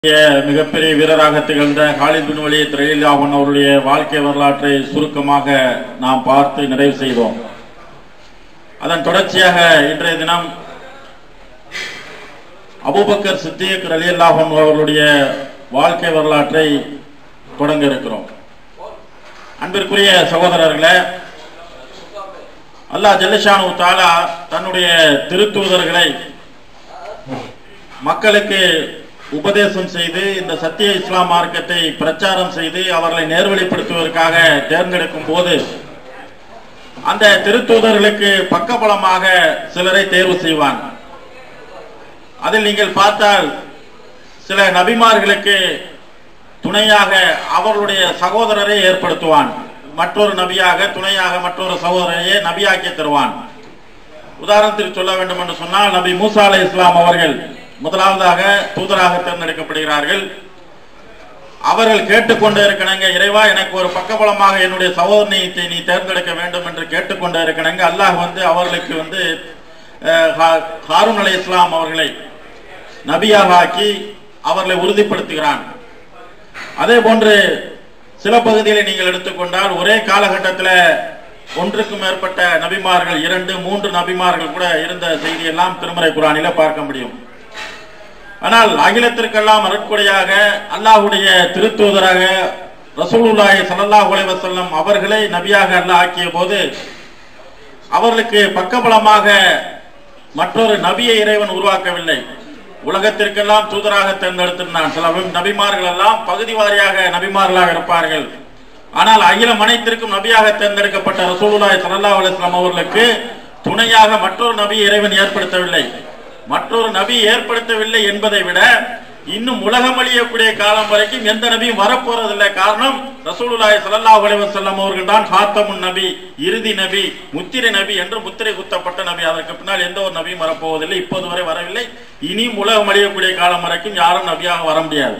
மிகப்பெரிய வீரராக திகழ்ந்த காலித் பின் வலித் ரயிலாவன் அவருடைய வாழ்க்கை வரலாற்றை சுருக்கமாக நாம் பார்த்து நிறைவு செய்தோம் அதன் தொடர்ச்சியாக இன்றைய தினம் அபூபக்கர் சித்திக் ரலியல்லாஹன் அவர்களுடைய வாழ்க்கை வரலாற்றை தொடங்க இருக்கிறோம் அன்பிற்குரிய சகோதரர்களே அல்லாஹ் ஜல்லஷானு தாலா தன்னுடைய திருத்தூதர்களை மக்களுக்கு உபதேசம் செய்து இந்த சத்திய இஸ்லாம் மார்க்கத்தை பிரச்சாரம் செய்து அவர்களை நேர்வழிப்படுத்துவதற்காக தேர்ந்தெடுக்கும் போது அந்த திருத்தூதர்களுக்கு பக்கபலமாக சிலரை தேர்வு செய்வான் அதில் நீங்கள் பார்த்தால் சில நபிமார்களுக்கு துணையாக அவர்களுடைய சகோதரரை ஏற்படுத்துவான் மற்றொரு நபியாக துணையாக மற்றொரு சகோதரரையே நபியாக்கி தருவான் உதாரணத்திற்கு சொல்ல வேண்டும் என்று சொன்னால் நபி மூசா அலை இஸ்லாம் அவர்கள் முதலாவதாக தூதராக தேர்ந்தெடுக்கப்படுகிறார்கள் அவர்கள் கேட்டுக்கொண்டே இருக்கணுங்க இறைவா எனக்கு ஒரு பக்கபலமாக என்னுடைய சகோதரனை நீ தேர்ந்தெடுக்க வேண்டும் என்று கேட்டுக்கொண்டே இருக்கணுங்க அல்லாஹ் வந்து அவர்களுக்கு வந்து அஹ், ஹா- ஹாரூன் அலை இஸ்லாம் அவர்களை நபியாக ஆக்கி அவர்களை உறுதிப்படுத்துகிறான் அதே போன்று சில பகுதிகளை நீங்கள் எடுத்துக்கொண்டால் ஒரே காலகட்டத்தில் ஒன்றுக்கும் மேற்பட்ட நபிமார்கள் இரண்டு மூன்று நபிமார்கள் கூட இருந்த செய்தியெல்லாம் திருமறை குரானில பார்க்க முடியும் ஆனால் அகிலத்திற்கெல்லாம் அருட்கொடையாக அல்லாஹ்வுடைய திருத்தூதராக ரசூலுல்லாஹி ஸல்லல்லாஹு அலைஹி வஸல்லம் அவர்களை நபியாக அல்லாஹ் ஆக்கிய போது அவர்களுக்கு பக்கபலமாக மற்றொரு நபியை இறைவன் உருவாக்கவில்லை உலகத்திற்கெல்லாம் தூதராக தேர்ந்தெடுத்திருந்தான் சில நபி- நபிமார்கள் எல்லாம் பகுதி வாரியாக நபிமார்களாக இருப்பார்கள் ஆனால் அகிலம் அனைத்திற்கும் நபியாக தேர்ந்தெடுக்கப்பட்ட ரசூலுல்லாஹி ஸல்லல்லாஹு அலைஹி வஸல்லம் அவர்களுக்கு துணையாக மற்றொரு நபியை இறைவன் ஏற்படுத்தவில்லை மற்றொரு நபி ஏற்படுத்தவில்லை என்பதை விட இன்னும் உலகம் அழியக்கூடிய காலம் வரைக்கும் எந்த நபியும் வரப்போறதில்லை காரணம் ரசூலுல்லாஹி ஸல்லல்லாஹு அலைஹி வஸல்லம் அவர்கள் தான் ஃபாத்தமுன் நபி இறுதி நபி முத்திரை நபி என்று முத்திரை குத்தப்பட்ட நபி அதற்கு பின்னால் எந்த ஒரு நபியும் வரப்போவதில்லை இப்போது வரை வரவில்லை இனியும் உலகம் அழியக்கூடிய காலம் வரைக்கும் யாரும் நபியாக வர முடியாது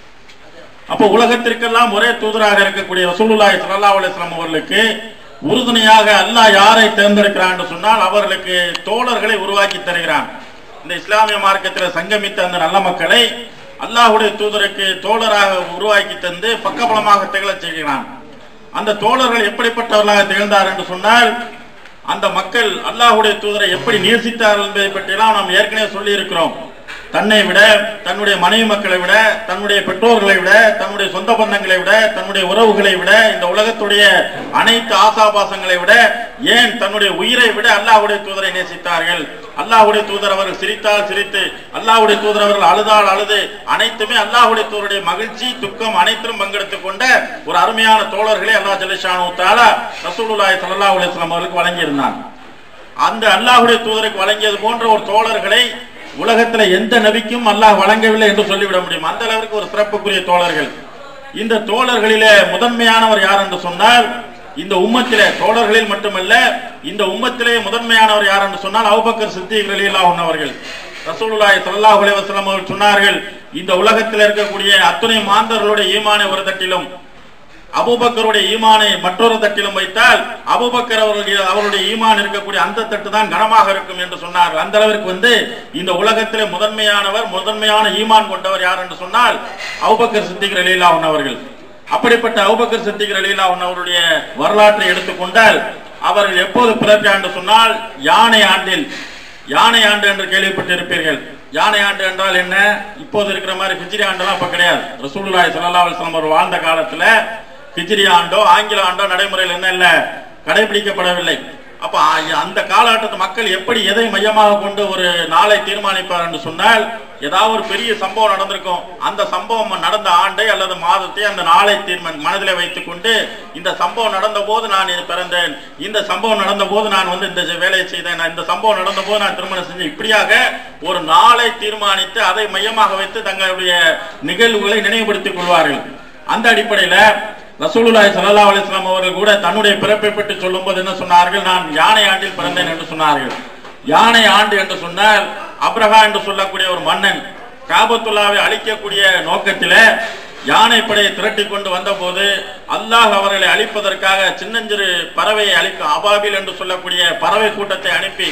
அப்ப உலகத்திற்கெல்லாம் ஒரே தூதராக இருக்கக்கூடிய ரசூலுல்லாஹி ஸல்லல்லாஹு அலைஹி வஸல்லம் அவர்களுக்கு உறுதுணையாக அல்லாஹ் யாரை தேர்ந்தெடுக்கிறான் என்று சொன்னால் அவர்களுக்கு தோழர்களை உருவாக்கி தருகிறான் இந்த இஸ்லாமிய மார்க்கத்தில் சங்கமித்த அந்த நல்ல மக்களை அல்லாஹ்வுடைய தூதருக்கு தோழராக உருவாக்கி தந்து பக்கபலமாக திகழச் செய்கிறான் அந்த தோழர்கள் எப்படிப்பட்டவர்களாக திகழ்ந்தார் என்று சொன்னால் அந்த மக்கள் அல்லாஹ்வுடைய தூதரை எப்படி நேசித்தார்கள் என்பதை பற்றியெல்லாம் நாம் ஏற்கனவே சொல்லி இருக்கிறோம் தன்னை விட தன்னுடைய மனைவி மக்களை விட தன்னுடைய பெற்றோர்களை விட தன்னுடைய சொந்த பந்தங்களை விட தன்னுடைய உறவுகளை விட இந்த உலகத்துடைய அனைத்து ஆசாபாசங்களை விட ஏன் தன்னுடைய உயிரை விட அல்லாஹ்வுடைய தூதரை நேசித்தார்கள் அல்லாஹ்வுடைய தூதர் அவர்கள் சிரித்தால் சிரித்து அல்லாஹ்வுடைய தூதர் அவர்கள் அழுதால் அழுது அனைத்துமே அல்லாஹ்வுடைய தூதருடைய மகிழ்ச்சி துக்கம் அனைத்திலும் பங்கெடுத்துக் கொண்ட ஒரு அருமையான தோழர்களை அல்லாஹ் ஜலிஷானு தாலா ரசூலுல்லாஹி ஸல்லல்லாஹு அலைஹி வஸல்லம் அவர்களுக்கு வழங்கியிருந்தான் அந்த அல்லாஹ்வுடைய தூதருக்கு வழங்கியது போன்ற ஒரு தோழர்களை உலகத்துல எந்த நபிக்கும் அல்லாஹ் வழங்கவில்லை என்று சொல்லிவிட முடியும் அந்த அளவிற்கு ஒரு சிறப்புக்குரிய தோழர்கள் இந்த தோழர்களிலே முதன்மையானவர் யார் என்று சொன்னால் இந்த உம்மத்திலே தோழர்களில் மட்டுமல்ல இந்த உம்மத்திலே முதன்மையானவர் யார் என்று சொன்னால் அபூபக்கர் சித்திக் ரலியல்லாஹு அவர்கள் ரசூலுல்லாஹி ஸல்லல்லாஹு அலைஹி வஸல்லம் அவர்கள் சொன்னார்கள் இந்த உலகத்தில் இருக்கக்கூடிய அத்துணை மாந்தர்களுடைய ஈமானை ஒரு தட்டிலும் அபூபக்கருடைய ஈமானை மற்றொரு தட்டிலும் வைத்தால் அபூபக்கர் அவருடைய அவருடைய ஈமான் இருக்கக்கூடிய அந்த தட்டு தான் கனமாக இருக்கும் என்று சொன்னார்கள் அந்த அளவிற்கு வந்து இந்த உலகத்திலே முதன்மையானவர் முதன்மையான ஈமான் கொண்டவர் யார் என்று சொன்னால் அபூபக்கர் சித்திக் ரலீலாஹன் அவர்கள் அப்படிப்பட்ட அபூபக்கர் சித்திக் ரலீலாஹன் அவருடைய வரலாற்றை எடுத்துக்கொண்டால் அவர்கள் எப்போது பிறப்பார் என்று சொன்னால் யானை ஆண்டில் யானை ஆண்டு என்று கேள்விப்பட்டிருப்பீர்கள் யானை ஆண்டு என்றால் என்ன இப்போது இருக்கிற மாதிரி ஹிஜ்ரி ஆண்டெல்லாம் அப்ப கிடையாது ரசூலுல்லாஹி ஸல்லல்லாஹு அலைஹி வஸல்லம் அவர் வாழ்ந்த காலத்துல ஹிஜ்ரி ஆண்டோ ஆங்கில ஆண்டோ நடைமுறையில் என்ன இல்ல கடைபிடிக்கப்படவில்லை அப்ப ஆ- அந்த காலகட்டத்து மக்கள் எப்படி எதை மையமாக கொண்டு ஒரு நாளை தீர்மானிப்பார் என்று சொன்னால் ஏதாவது ஒரு பெரிய சம்பவம் நடந்திருக்கும் அந்த சம்பவம் நடந்த ஆண்டை அல்லது மாதத்தை அந்த நாளை தீர்மானம் மனதிலே வைத்துக் கொண்டு இந்த சம்பவம் நடந்த போது நான் இது பிறந்தேன் இந்த சம்பவம் நடந்த போது நான் வந்து இந்த வேலையை செய்தேன் நான் இந்த சம்பவம் நடந்த போது நான் திருமணம் செஞ்சேன் இப்படியாக ஒரு நாளை தீர்மானித்து அதை மையமாக வைத்து தங்களுடைய நிகழ்வுகளை நினைவுபடுத்திக் கொள்வார்கள் அந்த அடிப்படையில ரசூலுல்லாஹி ஸல்லல்லாஹு அலைஹி வஸல்லம் அவர்கள் கூட தன்னுடைய பிறப்பை பற்றி சொல்லும்போது என்ன சொன்னார்கள் நான் யானை ஆண்டில் பிறந்தேன் என்று சொன்னார்கள் யானை ஆண்டு என்று சொன்னால் அப்ரஹா என்று சொல்லக்கூடிய ஒரு மன்னன் காபத்துல்லாவை அழிக்கக்கூடிய நோக்கத்திலே யானை படையை திரட்டி கொண்டு வந்தபோது அல்லாஹ் அவர்களை அழிப்பதற்காக சின்னஞ்சிறு பறவையை அழிக்கும் அபாபில் என்று சொல்லக்கூடிய பறவை கூட்டத்தை அனுப்பி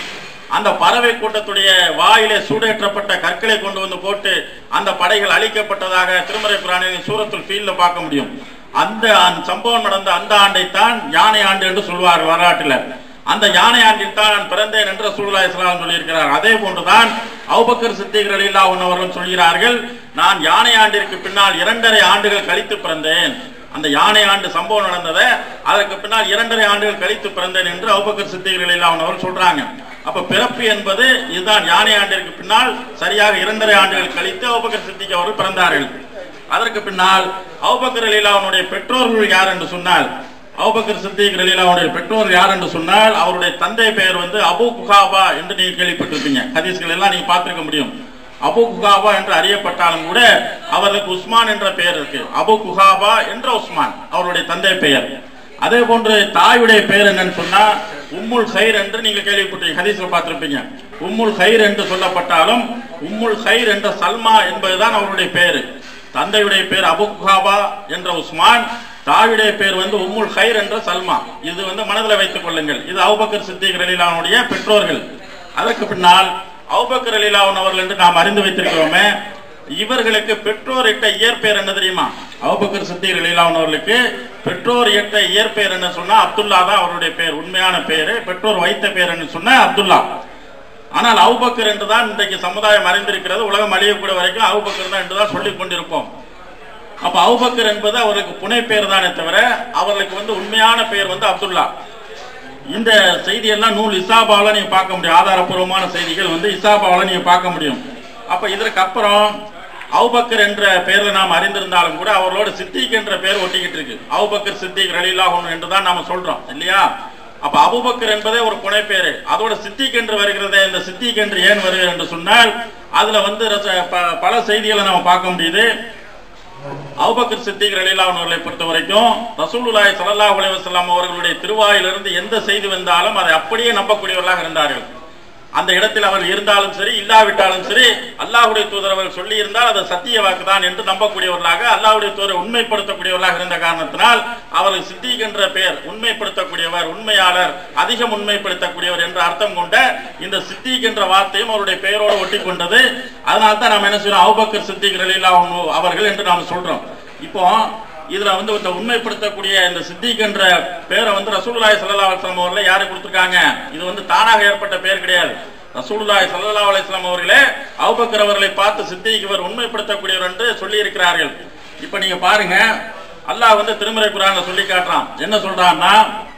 அந்த பறவை கூட்டத்துடைய வாயிலே சூடேற்றப்பட்ட கற்களை கொண்டு வந்து போட்டு அந்த படைகள் அழிக்கப்பட்டதாக திருமறை குரானின் சூரத்துல் ஃபீல்ல பார்க்க முடியும் அந்த அந்த சம்பவம் நடந்த அந்த ஆண்டைத்தான் யானை ஆண்டு என்று சொல்வார்கள் வரலாற்றில் அந்த யானை ஆண்டில் தான் நான் பிறந்தேன் என்று சூழ்நிலை இஸ்லாம் சொல்லியிருக்கிறார் அதே போன்றுதான் அவுபக்கர் சித்திகர் அலில்லா அவர்கள் சொல்கிறார்கள் நான் யானை ஆண்டிற்கு பின்னால் இரண்டரை ஆண்டுகள் கழித்து பிறந்தேன் அந்த யானை ஆண்டு சம்பவம் நடந்ததை அதற்கு பின்னால் இரண்டரை ஆண்டுகள் கழித்து பிறந்தேன் என்று அவுபக்கர் சித்திகர் அலில்லா அவர்கள் சொல்றாங்க அப்ப பிறப்பு என்பது இதுதான் யானை ஆண்டிற்கு பின்னால் சரியாக இரண்டரை ஆண்டுகள் கழித்து அவுபக்கர் சித்திக் அவர்கள் பிறந்தார்கள் அதற்கு பின்னால் அவுபக்கர் அலிலாவுடைய பெற்றோர்கள் யார் என்று சொன்னால் அவுபக்கர் சித்திக் ரலீலாவுடைய பெற்றோர் யார் என்று சொன்னால் அவருடைய தந்தை பெயர் வந்து அபு குஹாபா என்று நீங்க கேள்விப்பட்டிருப்பீங்க ஹதீஸ்கள் எல்லாம் நீங்க பார்த்திருக்க முடியும் அபு குஹாபா என்று அறியப்பட்டாலும் கூட அவருக்கு உஸ்மான் என்ற பெயர் இருக்கு அபு குஹாபா என்ற உஸ்மான் அவருடைய தந்தை பெயர் அதே போன்று தாயுடைய பெயர் என்னன்னு சொன்னா உம்முல் ஹைர் என்று நீங்க கேள்விப்பட்டீங்க ஹதீஸ்ல பார்த்திருப்பீங்க உம்முல் ஹைர் என்று சொல்லப்பட்டாலும் உம்முல் ஹைர் என்ற சல்மா என்பதுதான் அவருடைய பெயர் தந்தையுடைய பேர் அபு குஹாபா என்ற உஸ்மான் தாயுடைய பேர் வந்து உம்முல் ஹைர் என்ற சல்மா இது வந்து மனதில் வைத்துக் கொள்ளுங்கள் இது அவுபக்கர் சித்திக் ரலீலாவுடைய பெற்றோர்கள் அதற்கு பின்னால் அவுபக்கர் அலிலாவன் அவர்கள் என்று நாம் அறிந்து வைத்திருக்கிறோமே இவர்களுக்கு பெற்றோர் இட்ட இயற்பெயர் என்ன தெரியுமா அவுபக்கர் சித்திக் ரலீலாவன் அவர்களுக்கு பெற்றோர் இட்ட இயற்பெயர் என்ன சொன்னா அப்துல்லா தான் அவருடைய பெயர் உண்மையான பெயர் பெற்றோர் வைத்த பெயர் என்ன சொன்னா அப்துல்லா ஆனால் அவுபக்கர் என்றுதான் இன்றைக்கு சமுதாயம் அறிந்திருக்கிறது உலகம் அழியக்கூடிய வரைக்கும் அவுபக்கர் தான் என்றுதான் சொல்லிக் கொண்டிருப்போம் அப்ப அவுபக்கர் என்பது அவருக்கு புனை பெயர் தானே தவிர அவர்களுக்கு வந்து உண்மையான பெயர் வந்து அப்துல்லா இந்த செய்தியெல்லாம் நூல் இசாபாவில் நீங்க பார்க்க முடியும் ஆதாரப்பூர்வமான செய்திகள் வந்து இசாபாவில் நீங்க பார்க்க முடியும் அப்ப இதற்கு அப்புறம் அவுபக்கர் என்ற பெயர்ல நாம் அறிந்திருந்தாலும் கூட அவர்களோட சித்திக் என்ற பெயர் ஒட்டிக்கிட்டு இருக்கு அவுபக்கர் சித்திக் ரலீலா என்று தான் நாம சொல்றோம் இல்லையா அப்ப அபுபக்கர் என்பதே ஒரு புனை பேரு அதோட சித்திக் என்று வருகிறதே இந்த சித்திக் என்று ஏன் வருகிறது என்று சொன்னால் அதுல வந்து ரச- ப- பல செய்திகளை நம்ம பார்க்க முடியுது அவுபக்கர் சித்திக் ரலீலான் அவர்களை பொறுத்த வரைக்கும் ரசூலுல்லாஹி ஸல்லல்லாஹு அலைஹி வஸல்லம் அவர்களுடைய திருவாயிலிருந்து எந்த செய்தி வந்தாலும் அதை அப்படியே நம்பக்கூடியவர்களாக இருந்தார்கள் அந்த இடத்தில் அவர்கள் இருந்தாலும் சரி இல்லாவிட்டாலும் சரி அல்லாஹ்வுடைய தூதர் அவர்கள் சொல்லி இருந்தால் அது சத்திய வாக்குதான் என்று நம்பக்கூடியவர்களாக அல்லாஹ்வுடைய தூதரை உண்மைப்படுத்தக்கூடியவர்களாக இருந்த காரணத்தினால் அவர்கள் சித்திக் என்ற பெயர் உண்மைப்படுத்தக்கூடியவர் உண்மையாளர் அதிகம் உண்மைப்படுத்தக்கூடியவர் என்ற அர்த்தம் கொண்ட இந்த சித்திக் என்ற வார்த்தையும் அவருடைய பெயரோடு ஒட்டி கொண்டது அதனால தான் நாம் என்ன செய்யறோம் அவுபக்கர் சித்திக் ரலீலாஹு அன்ஹு அவர்கள் என்று நாம் சொல்றோம் இப்போ இதுல வந்து இந்த உண்மைப்படுத்தக்கூடிய இந்த சித்திக் என்ற பேரை வந்து ரசூலுல்லாஹி ஸல்லல்லாஹு அலைஹி வஸல்லம் அவர்களே யாரு கொடுத்திருக்காங்க இது வந்து தானாக ஏற்பட்ட பெயர் கிடையாது ரசூலுல்லாஹி ஸல்லல்லாஹு அலைஹி வஸல்லம் அவர்களே அபூபக்கர் அவர்களை பார்த்து சித்திக் இவர் உண்மைப்படுத்தக்கூடியவர் என்று சொல்லி இருக்கிறார்கள் இப்ப நீங்க பாருங்க அல்லாஹ் வந்து திருமறை குரான்ல சொல்லி காட்டுறான் என்ன சொல்றான்னா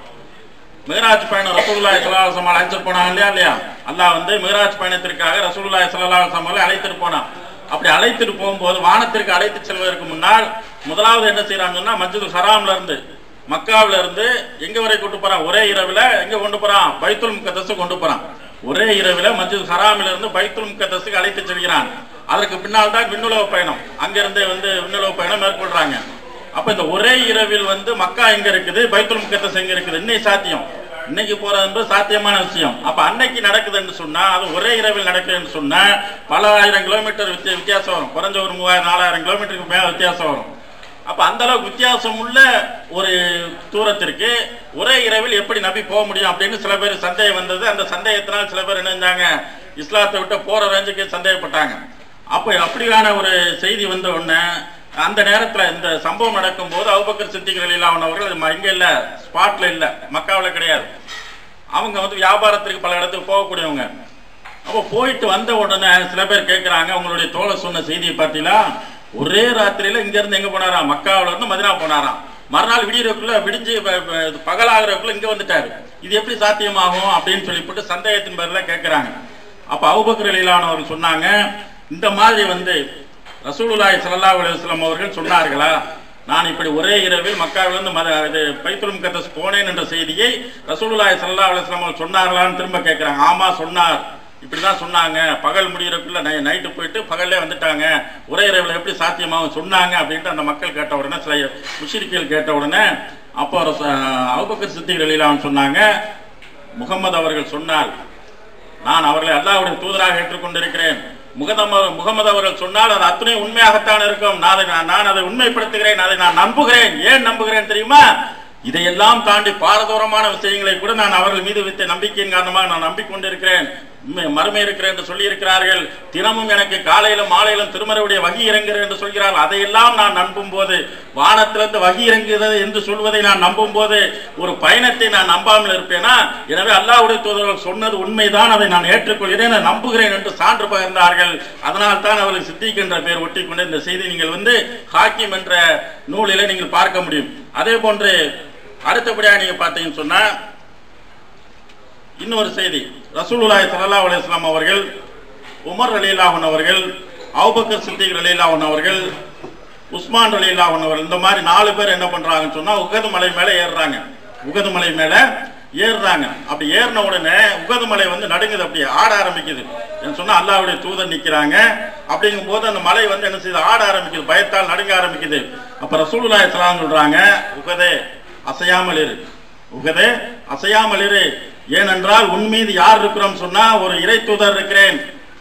மிகராஜ் பயணம் ரசூலுல்லாஹி ஸல்லல்லாஹு அலைஹி வஸல்லம் அழைச்சிட்டு போனாங்க இல்லையா இல்லையா அல்லாஹ் வந்து மிகராஜ் பயணத்திற்காக ரசூலுல்லாஹி ஸல்லல்லாஹு அலைஹி வஸல்லம் அழைத்துட்டு போனான் அப்படி அழைத்துட்டு போகும்போது வானத்திற்கு அழைத்து செல்வதற்கு முன்னால் முதலாவது என்ன செய்யறாங்கன்னா மஸ்ஜிதுல் ஹராம்ல இருந்து மக்காவில இருந்து எங்க வரை கொண்டு போறான் ஒரே இரவுல எங்க கொண்டு போறான் பைத்துல் முக்கத்தஸ் கொண்டு போறான் ஒரே இரவுல மஸ்ஜித் ஹராமில இருந்து பைத்துல் முக்கத்தஸுக்கு அழைத்து செல்கிறான் அதற்கு பின்னால் தான் விண்ணுலக பயணம் அங்கிருந்து வந்து விண்ணுலக பயணம் மேற்கொள்றாங்க அப்ப இந்த ஒரே இரவில் வந்து மக்கா எங்க இருக்குது பைத்துல் முக்கத்தஸ் எங்க இருக்குது இன்னைக்கு சாத்தியம் இன்னைக்கு போறது என்பது சாத்தியமான விஷயம் அப்ப அன்னைக்கு நடக்குதுன்னு சொன்னா அது ஒரே இரவில் நடக்குதுன்னு சொன்னா பல ஆயிரம் கிலோமீட்டர் வித்தியா- வித்தியாசம் வரும் குறைஞ்ச ஒரு மூவாயிரம் நாலாயிரம் கிலோமீட்டருக்கு மேல வித்தியாசம் வரும் அப்ப அந்த அளவுக்கு வித்தியாசம் உள்ள ஒரு தூரத்திற்கு ஒரே இரவில் எப்படி நபி போக முடியும் அப்படின்னு சில பேர் சந்தேகம் வந்தது அந்த சந்தேகத்தினால் சில பேர் என்ன செஞ்சாங்க இஸ்லாத்தை விட்டு போற ரேஞ்சுக்கு சந்தேகப்பட்டாங்க அப்ப அப்படியான ஒரு செய்தி வந்த உடனே அந்த நேரத்துல இந்த சம்பவம் நடக்கும் போது அவுபக்கர் சித்திக் ரலியல்லாஹு அவர்கள் ம- இங்க இல்ல ஸ்பாட்ல இல்ல மக்காவுல கிடையாது அவங்க வந்து வியாபாரத்திற்கு பல இடத்துக்கு போகக்கூடியவங்க அப்போ போயிட்டு வந்த உடனே சில பேர் கேட்கறாங்க உங்களுடைய தோழ சொன்ன செய்தியை பார்த்தீங்களா ஒரே ராத்திரியில இங்க இருந்து எங்க போனாராம் மக்காவுல இருந்து மதினா போனாராம் மறுநாள் விடியறதுக்குள்ள விடிஞ்சு ப- ப- பகலாகிறதுக்குள்ள இங்க வந்துட்டாரு இது எப்படி சாத்தியமாகும் அப்படின்னு சொல்லி போட்டு சந்தேகத்தின் பேர்ல கேட்கறாங்க அப்ப அபுபக்கர் அலிலானவர்கள் சொன்னாங்க இந்த மாதிரி வந்து ரசூலுல்லாஹி ஸல்லல்லாஹு அலைஹி வஸல்லம் அவர்கள் சொன்னார்களா நான் இப்படி ஒரே இரவில் மக்காவிலிருந்து மத இது பைத்துல் முகத்தஸ் போனேன் என்ற செய்தியை ரசூலுல்லாஹி ஸல்லல்லாஹு அலைஹி வஸல்லம் அவர்கள் சொன்னார்களான்னு திரும்ப கேட்கறாங்க ஆமா சொன்னார் இப்படிதான் சொன்னாங்க பகல் முடியறதுக்குள்ள நை- நைட்டு போயிட்டு பகல்லே வந்துட்டாங்க ஒரே இரவில் எப்படி சாத்தியமாகும் சொன்னாங்க அப்படின்ட்டு அந்த மக்கள் கேட்ட உடனே சில முஷிரிக்கள் கேட்ட உடனே அப்போ ரச- அபூபக்கர் சித்திக் ரலியல்லாஹு சொன்னாங்க முகமது அவர்கள் சொன்னார் நான் அவர்களை அல்லாஹ்வுடைய தூதராக ஏற்றுக்கொண்டிருக்கிறேன் முகதம முகமது அவர்கள் சொன்னால் அது அத்தனை உண்மையாகத்தான் இருக்கும் நான் அதை நான் நான் அதை உண்மைப்படுத்துகிறேன் அதை நான் நம்புகிறேன் ஏன் நம்புகிறேன் தெரியுமா இதையெல்லாம் தாண்டி பாரதூரமான விஷயங்களை கூட நான் அவர்கள் மீது வைத்த நம்பிக்கையின் காரணமாக நான் நம்பிக்கொண்டிருக்கிறேன் ம- மறுமை இருக்கிறேன் என்று சொல்லி இருக்கிறார்கள் தினமும் எனக்கு காலையிலும் மாலையிலும் திருமறையுடைய வகி இறங்குகிறது என்று சொல்கிறார்கள் அதையெல்லாம் நான் நம்பும் போது வானத்திலிருந்து வகி இறங்குகிறது என்று சொல்வதை நான் நம்பும் போது ஒரு பயணத்தை நான் நம்பாமல் இருப்பேனா எனவே அல்லாஹ்வுடைய தூதர்கள் சொன்னது உண்மைதான் அதை நான் ஏற்றுக்கொள்கிறேன் நான் நம்புகிறேன் என்று சான்று பகிர்ந்தார்கள் அதனால் தான் அவர்களுக்கு சித்திக் என்ற பெயர் ஒட்டி கொண்டு இந்த செய்தி நீங்கள் வந்து ஹாக்கிம் என்ற நூலிலே நீங்கள் பார்க்க முடியும் அதே போன்று அடுத்தபடியாக நீங்க பார்த்தீங்கன்னு சொன்னா இன்னொரு செய்தி ரசூலுல்லாஹி ஸல்லல்லாஹு அலைஹி வஸல்லம் அவர்கள் உமர் ரலியல்லாஹு அவர்கள் அபூபக்கர் சித்திக் ரலியல்லாஹு அவர்கள் உஸ்மான் ரலியல்லாஹு அவர்கள் இந்த மாதிரி நாலு பேர் என்ன பண்றாங்கன்னு சொன்னா உகது மலை மேல ஏறுறாங்க உகது மலை மேல ஏறுறாங்க அப்படி ஏறின உடனே உகது மலை வந்து நடுங்குது அப்படியே ஆட ஆரம்பிக்குது என்ன சொன்னா அல்லாஹ்வுடைய தூதர் நிக்கிறாங்க அப்படிங்கும் போது அந்த மலை வந்து என்ன செய்யுது ஆட ஆரம்பிக்குது பயத்தால் நடுங்க ஆரம்பிக்குது அப்ப ரசூலுல்லாஹி ஸல்லல்லாஹு அலைஹி சொல்றாங்க உகதே அசையாமல் இரு உகதே அசையாமல் இரு ஏனென்றால் உன் மீது யார் இருக்கிறோம் சொன்னா ஒரு இறை தூதர் இருக்கிறேன்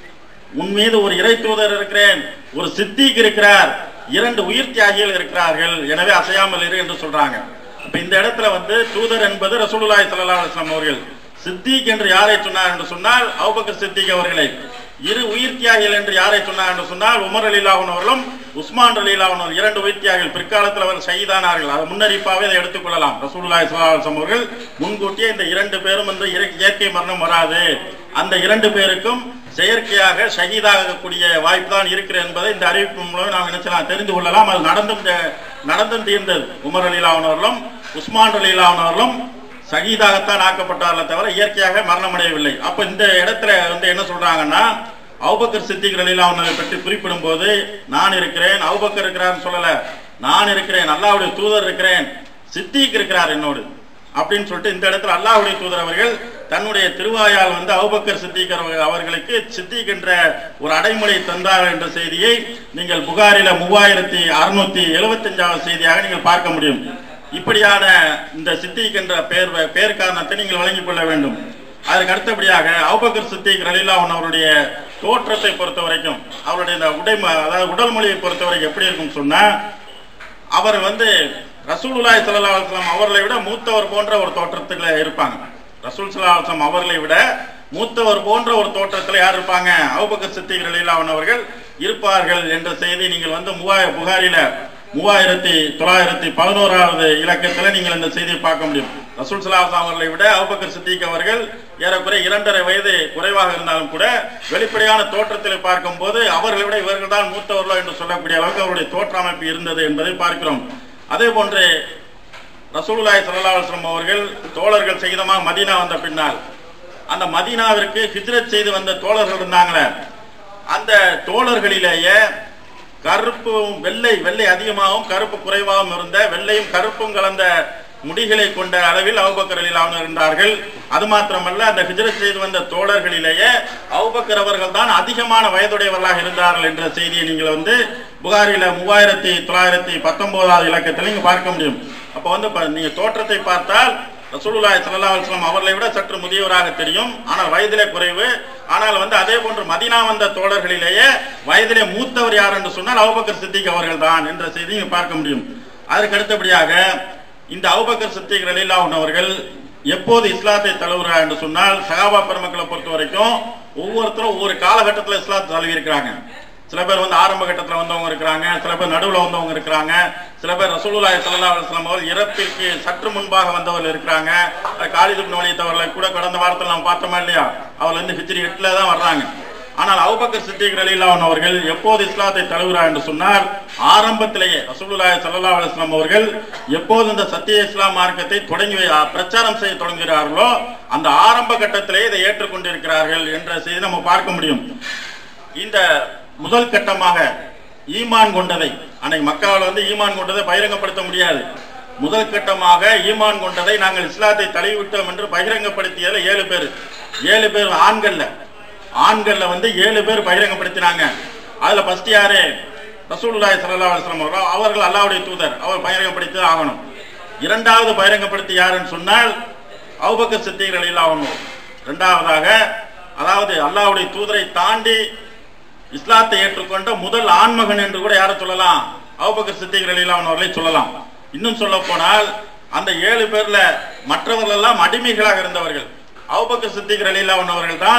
உன் மீது ஒரு இறை தூதர் இருக்கிறேன் ஒரு சித்திக் இருக்கிறார் இரண்டு உயிர் தியாகிகள் இருக்கிறார்கள் எனவே அசையாமல் இரு என்று சொல்றாங்க அப்ப இந்த இடத்துல வந்து தூதர் என்பது ரசூலுல்லாஹி ஸல்லல்லாஹு அலைஹி வஸல்லம் அவர்கள் சித்திக் என்று யாரை சொன்னார் என்று சொன்னால் அபூபக்கர் சித்திக் அவர்களை இரு உயிர் தியாகிகள் என்று யாரை சொன்னார் என்று சொன்னால் உமர் அலிலாவன் அவர்களும் உஸ்மான் அலிலாவன் அவர்கள் இரண்டு உயிர் தியாகிகள் பிற்காலத்தில் அவர் ஷஹீதானார்கள் அதை முன்னறிப்பாவே அதை எடுத்துக்கொள்ளலாம் ரசூலுல்லாஹி ஸல்லல்லாஹு அலைஹி வஸல்லம் அவர்கள் முன்கூட்டியே இந்த இரண்டு பேரும் வந்து இறை- இயற்கை மரணம் வராது அந்த இரண்டு பேருக்கும் செயற்கையாக ஷஹீதாகக்கூடிய வாய்ப்பு தான் இருக்கிறது என்பதை இந்த அறிவிப்பு மூலம் நாம் நினைச்சலாம் தெரிந்து கொள்ளலாம் அது நடந்தும் தே- நடந்தும் தீர்ந்தது உமர் அலிலாவன் அவர்களும் உஸ்மான் அலிலாவன் அவர்களும் ஷஹீதாகத்தான் ஆக்கப்பட்டார்களே தவிர இயற்கையாக மரணமடையவில்லை அப்ப இந்த இடத்துல வந்து என்ன சொல்றாங்கன்னா அவுபக்கர் சித்திக் ரலீலாவனை பற்றி குறிப்பிடும் போது நான் இருக்கிறேன் அவுபக்கர் இருக்கிறார்னு சொல்லல நான் இருக்கிறேன் அல்லாஹ்வுடைய தூதர் இருக்கிறேன் சித்திக் இருக்கிறார் என்னோடு அப்படின்னு சொல்லிட்டு இந்த இடத்துல அல்லாஹ்வுடைய தூதர் அவர்கள் தன்னுடைய திருவாயால் வந்து அவுபக்கர் சித்திக் அவர்கள்- அவர்களுக்கு சித்திக் என்ற ஒரு அடைமொழி தந்தார் என்ற செய்தியை நீங்கள் புகாரில மூவாயிரத்தி அறுநூத்தி எழுபத்தஞ்சாவது செய்தியாக நீங்கள் பார்க்க முடியும் இப்படியான இந்த சித்திக் என்ற பெயர் பெயர் காரணத்தை நீங்கள் வழங்கிக் கொள்ள வேண்டும் அதற்கு அடுத்தபடியாக அவுபக்கர் சித்திக் ரலீலாவன் அவருடைய தோற்றத்தை பொறுத்த வரைக்கும் அவருடைய இந்த உடை அதாவது உடல் மொழியை பொறுத்த வரைக்கும் எப்படி இருக்கும் சொன்னா அவர் வந்து ரசூலுல்லாஹி ஸல்லல்லாஹு அலைஹி வஸல்லம் அவர்களை விட மூத்தவர் போன்ற ஒரு தோற்றத்துல இருப்பாங்க ரசூல் ஸல்லல்லாஹு அலைஹி வஸல்லம் அவர்களை விட மூத்தவர் போன்ற ஒரு தோற்றத்துல யார் இருப்பாங்க அபூபக்கர் சித்திக் ரலியல்லாஹு அவர்கள் இருப்பார்கள் என்ற செய்தி நீங்கள் வந்து மூவாய புகாரில மூவாயிரத்தி தொள்ளாயிரத்தி பதினோராவது இலக்கத்துல நீங்கள் இந்த செய்தியை பார்க்க முடியும் ரசூல் ஸல்லல்லாஹு அலைஹி வஸல்லம் அவர்களை விட அபூபக்கர் சித்திக் அவர்கள் ஏறக்குறைய இரண்டரை வயது குறைவாக இருந்தாலும் கூட வெளிப்படையான தோற்றத்தில் பார்க்கும்போது அவர்களை விட இவர்கள் தான் மூத்தவர்களோ என்று சொல்லக்கூடிய அளவுக்கு அவருடைய தோற்ற அமைப்பு இருந்தது என்பதை பார்க்கிறோம் அதே போன்று ரசூலுல்லாஹி ஸல்லல்லாஹு அலைஹி வஸல்லம் அவர்கள் தோழர்கள் சகிதமாக மதீனா வந்த பின்னால் அந்த மதீனாவிற்கு ஹிஜ்ரத் செய்து வந்த தோழர்கள் இருந்தாங்களே அந்த தோழர்களிலேயே கருப்பும் வெள்ளை வெள்ளை அதிகமாகவும் கருப்பு குறைவாகவும் இருந்த வெள்ளையும் கருப்பும் கலந்த முடிகளை கொண்ட அளவில் அவுபக்கர் அலிலாவன் இருந்தார்கள் அது மாத்திரமல்ல அந்த ஹிஜ்ரத் செய்து வந்த தோழர்களிலேயே அவுபக்கர் அவர்கள் தான் அதிகமான வயதுடையவர்களாக இருந்தார்கள் என்ற செய்தியை நீங்கள் வந்து புகாரில மூவாயிரத்தி தொள்ளாயிரத்தி பத்தொன்பதாவது இலக்கத்தில் நீங்க பார்க்க முடியும் அப்ப வந்து ப- நீங்க தோற்றத்தை பார்த்தால் ரசூலுல்லாஹி ஸல்லல்லாஹு அலைஹி வஸல்லம் அவர்களை விட சற்று முதியவராக தெரியும் ஆனால் வயதிலே குறைவு ஆனால் வந்து அதே போன்று மதீனா வந்த தோழர்களிலேயே வயதிலே மூத்தவர் யார் என்று சொன்னால் அபூபக்கர் சித்திக் அவர்கள் தான் என்ற செய்தியை நீங்க பார்க்க முடியும் அதற்கு அடுத்தபடியாக இந்த அபூபக்கர் சித்திக் ரலியல்லாஹு அவர்கள் எப்போது இஸ்லாத்தை தழுவுறார் என்று சொன்னால் சகாபா பெருமக்களை பொறுத்த வரைக்கும் ஒவ்வொருத்தரும் ஒவ்வொரு காலகட்டத்தில் இஸ்லாத்தை தழுவி இருக்கிறாங்க சில பேர் வந்து ஆரம்ப கட்டத்துல வந்தவங்க இருக்கிறாங்க சில பேர் நடுவுல வந்தவங்க இருக்கிறாங்க சில பேர் ரசூலுல்லாஹி ஸல்லல்லாஹு அலைஹி வஸல்லம் அவர்கள் இறப்பிற்கு சற்று முன்பாக வந்தவர்கள் இருக்கிறாங்க அது காலித் இப்னு வலீத் அவர்களை கூட கடந்த வாரத்தில் நாம் பார்த்தோமா இல்லையா அவர் வந்து ஹிஜ்ரி எட்டுல தான் வர்றாங்க ஆனால் அபூபக்கர் சித்திக் ரலியல்லாஹு அவர்கள் எப்போது இஸ்லாத்தை தழுவுறார் என்று சொன்னால் ஆரம்பத்திலேயே ரசூலுல்லாஹி ஸல்லல்லாஹு அலைஹி வஸல்லம் அவர்கள் எப்போது இந்த சத்திய இஸ்லாம் மார்க்கத்தை தொடங்கி வை- பிரச்சாரம் செய்ய தொடங்குகிறார்களோ அந்த ஆரம்ப கட்டத்திலேயே இதை ஏற்றுக்கொண்டிருக்கிறார்கள் என்ற செய்தி நம்ம பார்க்க முடியும் இந்த முதல் கட்டமாக ஈமான் கொண்டதை அன்னைக்கு மக்காவில் வந்து ஈமான் கொண்டதை பகிரங்கப்படுத்த முடியாது முதல் கட்டமாக ஈமான் கொண்டதை நாங்கள் இஸ்லாத்தை தழுவிவிட்டோம் என்று பகிரங்கப்படுத்தியதுல ஏழு பேர் ஏழு பேர் ஆண்கள்ல ஆண்கள்ல வந்து ஏழு பேர் பகிரங்கப்படுத்தினாங்க அதுல ஃபர்ஸ்ட் யாரு ரசூலுல்லாஹி ஸல்லல்லாஹு அலைஹி வஸல்லம் அவர்கள் அவர்கள் அல்லாஹ்வுடைய தூதர் அவர் பகிரங்கப்படுத்தி ஆகணும் இரண்டாவது பகிரங்கப்படுத்தி யாருன்னு சொன்னால் அபூபக்கர் சித்திக் ரலியல்லாஹு அன்ஹு இரண்டாவதாக அதாவது அல்லாஹ்வுடைய தூதரை தாண்டி இஸ்லாத்தை ஏற்றுக்கொண்ட முதல் ஆண்மகன் என்று கூட யாரை சொல்லலாம் அபூபக்கர் சித்திக் ரலியல்லாஹு அன்ஹு அவர்களை சொல்லலாம் இன்னும் சொல்ல போனால் அந்த ஏழு பேர்ல மற்றவர்கள் எல்லாம் அடிமைகளாக இருந்தவர்கள் அபூபக்கர் சித்திக் ரலியல்லாஹு அன்ஹு அவர்கள் தான்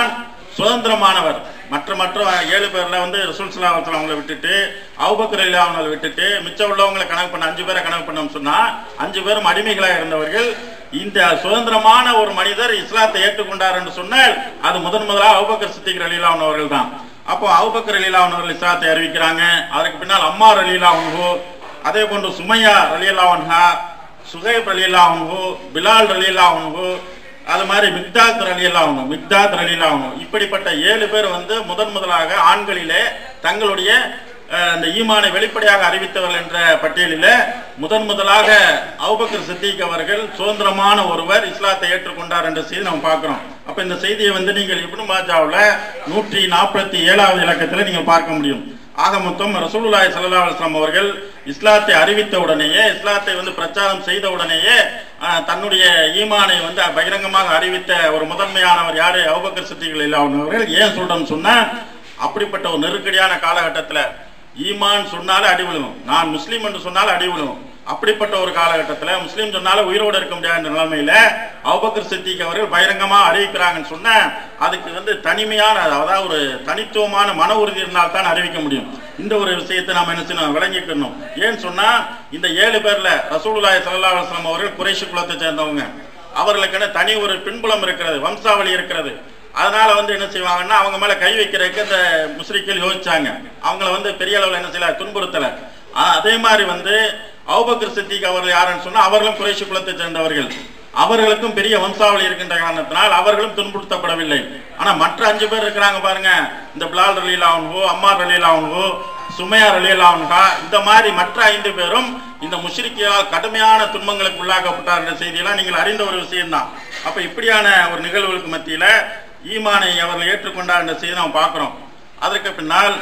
சுதந்திரமானவர் மற்ற மற்ற ஏழு பேர்ல வந்து ரசூல் ஸல்லல்லாஹு அலைஹி வஸல்லம் அவங்களை விட்டுட்டு அபூபக்கர் ரலியல்லாஹு அவங்களை விட்டுட்டு மிச்சம் உள்ளவங்களை கணக்கு பண்ண அஞ்சு பேரை கணக்கு பண்ணோம்னு சொன்னா அஞ்சு பேரும் அடிமைகளாக இருந்தவர்கள் இந்த சுதந்திரமான ஒரு மனிதர் இஸ்லாத்தை ஏற்றுக்கொண்டார் என்று சொன்னால் அது முதன் முதலாக அபூபக்கர் சித்திக் ரலியல்லாஹு அவர்கள் தான் அப்போ அபூபக்கர் ரலியல்லாஹு அவர்கள் இஸ்லாத்தை அறிவிக்கிறாங்க அதற்கு பின்னால் அம்மார் ரலியல்லாஹு அதே போன்று சுமையா ரலியல்லாஹு அன்ஹா சுஹைப் ரலியல்லாஹு பிலால் ரலியல்லாஹு அது மாதிரி மிக்தாத் ரலியல்லாஹு மிக்தாத் ரலியல்லாஹு இப்படிப்பட்ட ஏழு பேர் வந்து முதன் முதலாக ஆண்களிலே தங்களுடைய அஹ், அந்த ஈமானை வெளிப்படையாக அறிவித்தவர்கள் என்ற பட்டியலில் முதன் முதலாக அவுபக்கர் சித்திக் அவர்கள் சுதந்திரமான ஒருவர் இஸ்லாத்தை ஏற்றுக்கொண்டார் என்ற செய்தி நம்ம பார்க்கிறோம் அப்ப இந்த செய்தியை வந்து நீங்கள் இப்னு மாஜாவுல நூற்றி நாற்பத்தி ஏழாவது இலக்கத்தில் நீங்க பார்க்க முடியும் ஆக மொத்தம் ரசூலுல்லாஹி ஸல்லல்லாஹு அலைஹி வஸல்லம் அவர்கள் இஸ்லாத்தை அறிவித்த உடனேயே இஸ்லாத்தை வந்து பிரச்சாரம் செய்த உடனேயே ஆஹ், தன்னுடைய ஈமானை வந்து பகிரங்கமாக அறிவித்த ஒரு முதன்மையானவர் யாரு அபூபக்கர் சித்திகள் அவர்கள் ஏன் சொல்றேன்னு சொன்னா அப்படிப்பட்ட ஒரு நெருக்கடியான காலகட்டத்தில் ஈமான் சொன்னாலே அடி விழுகும் நான் முஸ்லீம் என்று சொன்னாலும் அடி விழுகும் அப்படிப்பட்ட ஒரு காலகட்டத்தில் முஸ்லீம் சொன்னாலும் உயிரோடு இருக்க முடியாத நிலைமையில அபூபக்கர் சித்திக் அவர்கள் பகிரங்கமா அறிவிக்கிறாங்கன்னு சொன்னா அதுக்கு வந்து தனிமையான அதாவது ஒரு தனித்துவமான மன உறுதி இருந்தால் தான் அறிவிக்க முடியும் இந்த ஒரு விஷயத்தை நாம் என்ன செய்யணும் விளங்கிக்கணும் ஏன்னு சொன்னா இந்த ஏழு பேர்ல ரசூலுல்லாஹி ஸல்லல்லாஹு அலைஹி வஸல்லம் அவர்கள் குறைஷி குலத்தை சேர்ந்தவங்க அவர்களுக்குன்னு தனி ஒரு பின்புலம் இருக்கிறது வம்சாவளி இருக்கிறது அதனால வந்து என்ன செய்வாங்கன்னா அவங்க மேல கை வைக்கிறதுக்கு இந்த முஸ்லிக்கள் யோசிச்சாங்க அவங்கள வந்து பெரிய அளவில் என்ன செய்யல துன்புறுத்தல ஆ, அதே மாதிரி வந்து அவுபக்கர் சித்திக் அவர்கள் யாருன்னு சொன்னா அவர்களும் குறைஷி குலத்தை சேர்ந்தவர்கள் அவர்களுக்கும் பெரிய வம்சாவளி இருக்கின்ற காரணத்தினால் அவர்களும் துன்புறுத்தப்படவில்லை ஆனா மற்ற அஞ்சு பேர் இருக்கிறாங்க பாருங்க இந்த பிலால் ரலீலாவன்ஹோ அம்மார் ரலீலாவன்ஹோ சுமையா ரலீலாவன்ஹா இந்த மாதிரி மற்ற ஐந்து பேரும் இந்த முஷ்ரிக்கியால் கடுமையான துன்பங்களுக்கு உள்ளாக்கப்பட்டார் என்ற செய்தியெல்லாம் நீங்கள் அறிந்த ஒரு விஷயம்தான் அப்ப இப்படியான ஒரு நிகழ்வுகளுக்கு மத்தியில ஈமானை அவர்கள் ஏற்றுக்கொண்டார் என்ற செய்தி நாம் பார்க்கிறோம் அதற்கு பின்னால்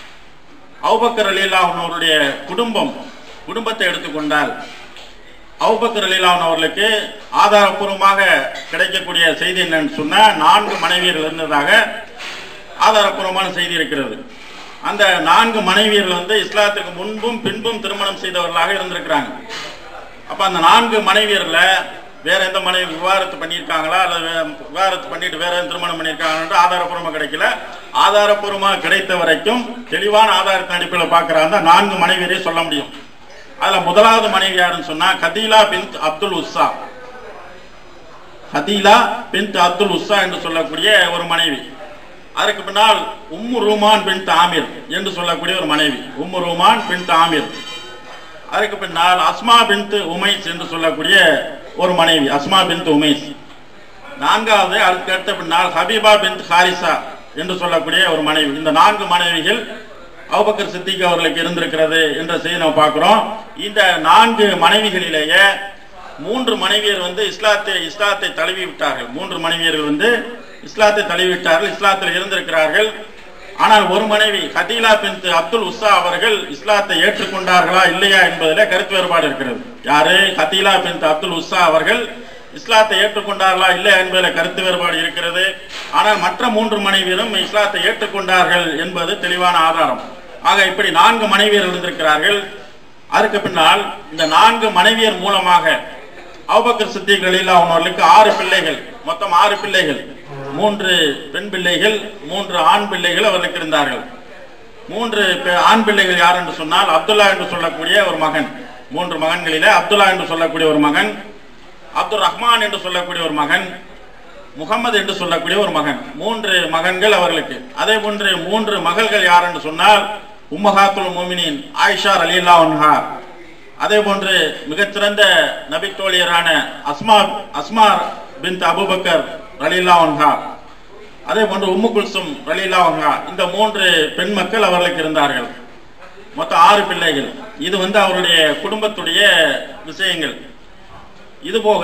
அவுபக்கர் அலிலாஹன் அவருடைய குடும்பம் குடும்பத்தை எடுத்துக்கொண்டால் அவுபக்கர் அலிலாஹன் அவர்களுக்கு ஆதாரப்பூர்வமாக கிடைக்கக்கூடிய செய்தி என்னன்னு சொன்னா நான்கு மனைவியர்கள் இருந்ததாக ஆதாரப்பூர்வமான செய்தி இருக்கிறது அந்த நான்கு மனைவியர்கள் வந்து இஸ்லாத்துக்கு முன்பும் பின்பும் திருமணம் செய்தவர்களாக இருந்திருக்கிறாங்க அப்ப அந்த நான்கு மனைவியர்ல வேற எந்த மனைவி விவாகரத்து பண்ணியிருக்காங்களா அல்லது வே- விவாகரத்து பண்ணிட்டு வேற எந்த திருமணம் பண்ணியிருக்காங்கன்ற ஆதாரப்பூர்வமா கிடைக்கல ஆதாரப்பூர்வமா கிடைத்த வரைக்கும் தெளிவான ஆதாரத்தின் அடிப்படையில் பார்க்கறாங்க நான்கு மனைவியரை சொல்ல முடியும் அதுல முதலாவது மனைவி யாருன்னு சொன்னா கதீலா பின்த் அப்துல் உஸ்ஸா ஹதீலா பின்த் அப்துல் உஸ்ஸா என்று சொல்லக்கூடிய ஒரு மனைவி அதற்கு பின்னால் உம்மு ரூமான் பின் ஆமிர் என்று சொல்லக்கூடிய ஒரு மனைவி உம்மு ரூமான் பின் ஆமிர் அதற்கு பின்னால் அஸ்மா பின்த் உமைஸ் என்று சொல்லக்கூடிய ஒரு மனைவி அஸ்மா பின்த் உமைஸ் நான்காவது அதுக்கு அடுத்த பின்னால் ஹபீபா பின்த் ஹாரிசா என்று சொல்லக்கூடிய ஒரு மனைவி இந்த நான்கு மனைவிகள் அபூபக்கர் சித்திக் அவர்களுக்கு இருந்திருக்கிறது என்ற செய்தி நம்ம பார்க்கிறோம் இந்த நான்கு மனைவிகளிலேயே மூன்று மனைவியர் வந்து இஸ்லாத்தை இஸ்லாத்தை தழுவி விட்டார்கள் மூன்று மனைவியர்கள் வந்து இஸ்லாத்தை தழுவி விட்டார்கள் இஸ்லாத்தில் இருந்திருக்கிறார்கள் ஆனால் ஒரு மனைவி ஹதீலா பின்த் அப்துல் உஸ்ஸா அவர்கள் இஸ்லாத்தை ஏற்றுக்கொண்டார்களா இல்லையா என்பதிலே கருத்து வேறுபாடு இருக்கிறது யாரு ஹதீலா பின்த் அப்துல் உஸ்ஸா அவர்கள் இஸ்லாத்தை ஏற்றுக்கொண்டார்களா இல்லையா என்பதில் கருத்து வேறுபாடு இருக்கிறது ஆனால் மற்ற மூன்று மனைவியரும் இஸ்லாத்தை ஏற்றுக்கொண்டார்கள் என்பது தெளிவான ஆதாரம் ஆக இப்படி நான்கு மனைவியர் இருந்திருக்கிறார்கள் அதற்கு பின்னால் இந்த நான்கு மனைவியர் மூலமாக அபூபக்கர் சித்திக் ரலியல்லாஹு அன்ஹு அவர்களுக்கு ஆறு பிள்ளைகள் மொத்தம் ஆறு பிள்ளைகள் மூன்று பெண் பிள்ளைகள் மூன்று ஆண் பிள்ளைகள் அவர்களுக்கு இருந்தார்கள் மூன்று பெ- ஆண் பிள்ளைகள் யார் என்று சொன்னால் அப்துல்லா என்று சொல்லக்கூடிய ஒரு மகன் மூன்று மகன்களிலே அப்துல்லா என்று சொல்லக்கூடிய ஒரு மகன் அப்துல் ரஹ்மான் என்று சொல்லக்கூடிய ஒரு மகன் முகமது என்று சொல்லக்கூடிய ஒரு மகன் மூன்று மகன்கள் அவர்களுக்கு அதே போன்று மூன்று மகள்கள் யார் என்று சொன்னால் உம்மஹாத்துல் மோமினின் ஆயிஷா ரலியல்லா அன்ஹா அதே போன்று மிகச்சிறந்த நபித்தோழியரான அஸ்மா அஸ்மா பின் அபூபக்கர் ரலியல்லா அன்ஹா அதே போன்று உம்மு குல்சும் ரலியல்லா அன்ஹா இந்த மூன்று பெண் மக்கள் அவர்களுக்கு இருந்தார்கள் மொத்தம் ஆறு பிள்ளைகள் இது வந்து அவருடைய குடும்பத்துடைய விஷயங்கள் இது போக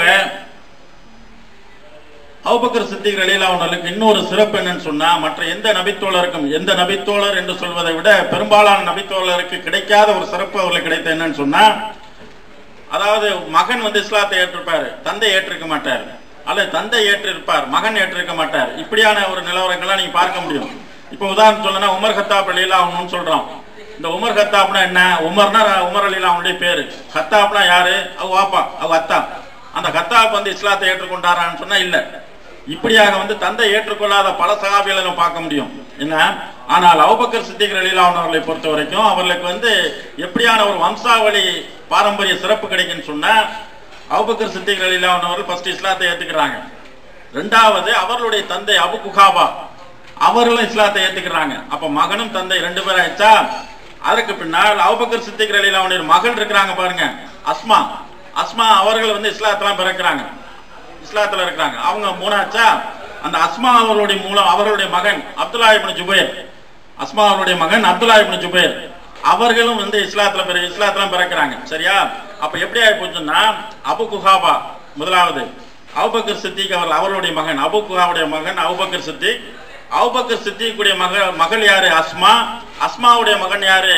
அபூபக்கர் சித்திக் ரலீலா அவர்களுக்கு இன்னொரு சிறப்பு என்னன்னு சொன்னா மற்ற எந்த நபித்தோழருக்கும் எந்த நபித்தோழர் என்று சொல்வதை விட பெரும்பாலான நபித்தோழருக்கு கிடைக்காத ஒரு சிறப்பு அவர்களுக்கு கிடைத்த என்னன்னு சொன்னா அதாவது மகன் வந்து இஸ்லாத்தை ஏற்றிருப்பாரு தந்தை ஏற்றிருக்க மாட்டார் அல்லது தந்தை ஏற்றிருப்பார் மகன் ஏற்றிருக்க மாட்டார் இப்படியான ஒரு நிலவரங்கள்லாம் நீங்க பார்க்க முடியும் இப்போ உதாரணம் சொல்லனா உமர் ஹத்தாப் அலிலா அவனு சொல்றோம் இந்த உமர் ஹத்தாப்னா என்ன உமர்னா உமர் அலிலா அவனுடைய பேரு ஹத்தாப்னா யாரு அவ வாப்பா அவ அத்தா அந்த ஹத்தாப் வந்து இஸ்லாத்தை ஏற்றுக்கொண்டாரான்னு சொன்னா இல்ல இப்படியாக வந்து தந்தை ஏற்றுக்கொள்ளாத பல சகாபிகளை நம்ம பார்க்க முடியும் என்ன ஆனால் அவுபக்கர் சித்திக் ரலீலான் அவர்களை பொறுத்த வரைக்கும் அவர்களுக்கு வந்து எப்படியான ஒரு வம்சாவளி பாரம்பரிய சிறப்பு கிடைக்குன்னு சொன்னா அவுபக்கர் சித்திக் ரலீலான் அவர்கள் ஃபர்ஸ்ட் இஸ்லாத்தை ஏத்துக்கிறாங்க ரெண்டாவது அவர்களுடைய தந்தை அபு குஹாபா அவர்களும் இஸ்லாத்தை ஏத்துக்கிறாங்க அப்ப மகனும் தந்தை ரெண்டு பேரும் ஆயிடுச்சா அதுக்கு பின்னால் அவுபக்கர் சித்திக் ரலீலாவுடைய மகள் இருக்கிறாங்க பாருங்க அஸ்மா அஸ்மா அவர்கள் வந்து இஸ்லாத்தெல்லாம் பிறக்கிறாங்க இஸ்லாத்துல இருக்கிறாங்க அவங்க மூணாச்சா அந்த அஸ்மா அவர்களுடைய மூலம் அவர்களுடைய மகன் அப்துல்லா இப்னு ஜுபைர் அஸ்மா அவருடைய மகன் அப்துல்லா இப்னு ஜுபைர் அவர்களும் வந்து இஸ்லாத்துல பிற இஸ்லாத்துல பிறக்கிறாங்க சரியா அப்ப எப்படி ஆகி போச்சுன்னா அபு குஹாபா முதலாவது அவுபக்கர் சித்திக் அவர்கள் அவருடைய மகன் அபு குஹாவுடைய மகன் அவுபக்கர் சித்திக் அவுபக்கர் சித்திக்குடைய மகள் மகள் யாரு அஸ்மா அஸ்மாவுடைய மகன் யாரு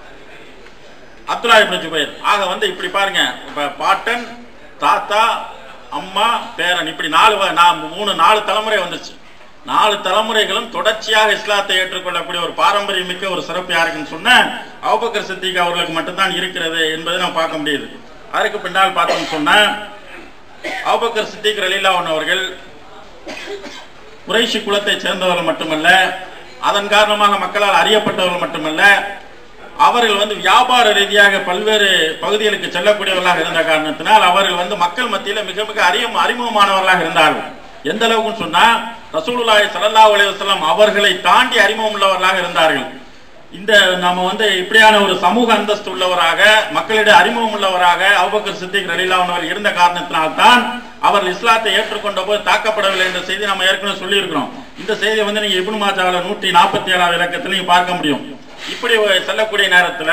அப்துல்லா இப்னு ஜுபைர் ஆக வந்து இப்படி பாருங்க இப்ப பாட்டன் தாத்தா அம்மா பேரன் இப்படி நாலு வ- நா- மூணு நாலு தலைமுறை வந்துருச்சு நாலு தலைமுறைகளும் தொடர்ச்சியாக இஸ்லாத்தை ஏற்றுக்கொள்ளக்கூடிய ஒரு பாரம்பரியம் மிக்க ஒரு சிறப்பு யாருக்குன்னு சொன்ன அவுபக்கர் சித்திக் அவர்களுக்கு மட்டும்தான் இருக்கிறது என்பதை நம்ம பார்க்க முடியுது அதுக்கு பின்னால் பார்த்தோம்னு சொன்ன அவுபக்கர் சித்திக் ரலீலாவன் அவர்கள் குறைஷி குலத்தை சேர்ந்தவர்கள் மட்டுமல்ல அதன் காரணமாக மக்களால் அறியப்பட்டவர்கள் மட்டுமல்ல அவர்கள் வந்து வியாபார ரீதியாக பல்வேறு பகுதிகளுக்கு செல்லக்கூடியவர்களாக இருந்த காரணத்தினால் அவர்கள் வந்து மக்கள் மத்தியில மிக மிக அறிய அறிமுகமானவர்களாக இருந்தார்கள் எந்த அளவுக்குன்னு சொன்னா ரசூலுல்லாஹி ஸல்லல்லாஹு அலைஹி வஸல்லம் அவர்களை தாண்டி அறிமுகம் உள்ளவர்களாக இருந்தார்கள் இந்த நம்ம வந்து இப்படியான ஒரு சமூக அந்தஸ்து உள்ளவராக மக்களிடையே அறிமுகம் உள்ளவராக அபுபக்கர் சித்திக் ரலீலான் அவர்கள் இருந்த காரணத்தினால்தான் அவர்கள் இஸ்லாத்தை ஏற்றுக்கொண்ட போது தாக்கப்படவில்லை என்ற செய்தி நம்ம ஏற்கனவே சொல்லியிருக்கிறோம் இந்த செய்தியை வந்து நீங்க இப்னு மாஜாவில் நூற்றி நாற்பத்தி ஏழாவது இலக்கத்தில் நீங்க பார்க்க முடியும் இப்படி ஒரு செல்லக்கூடிய நேரத்துல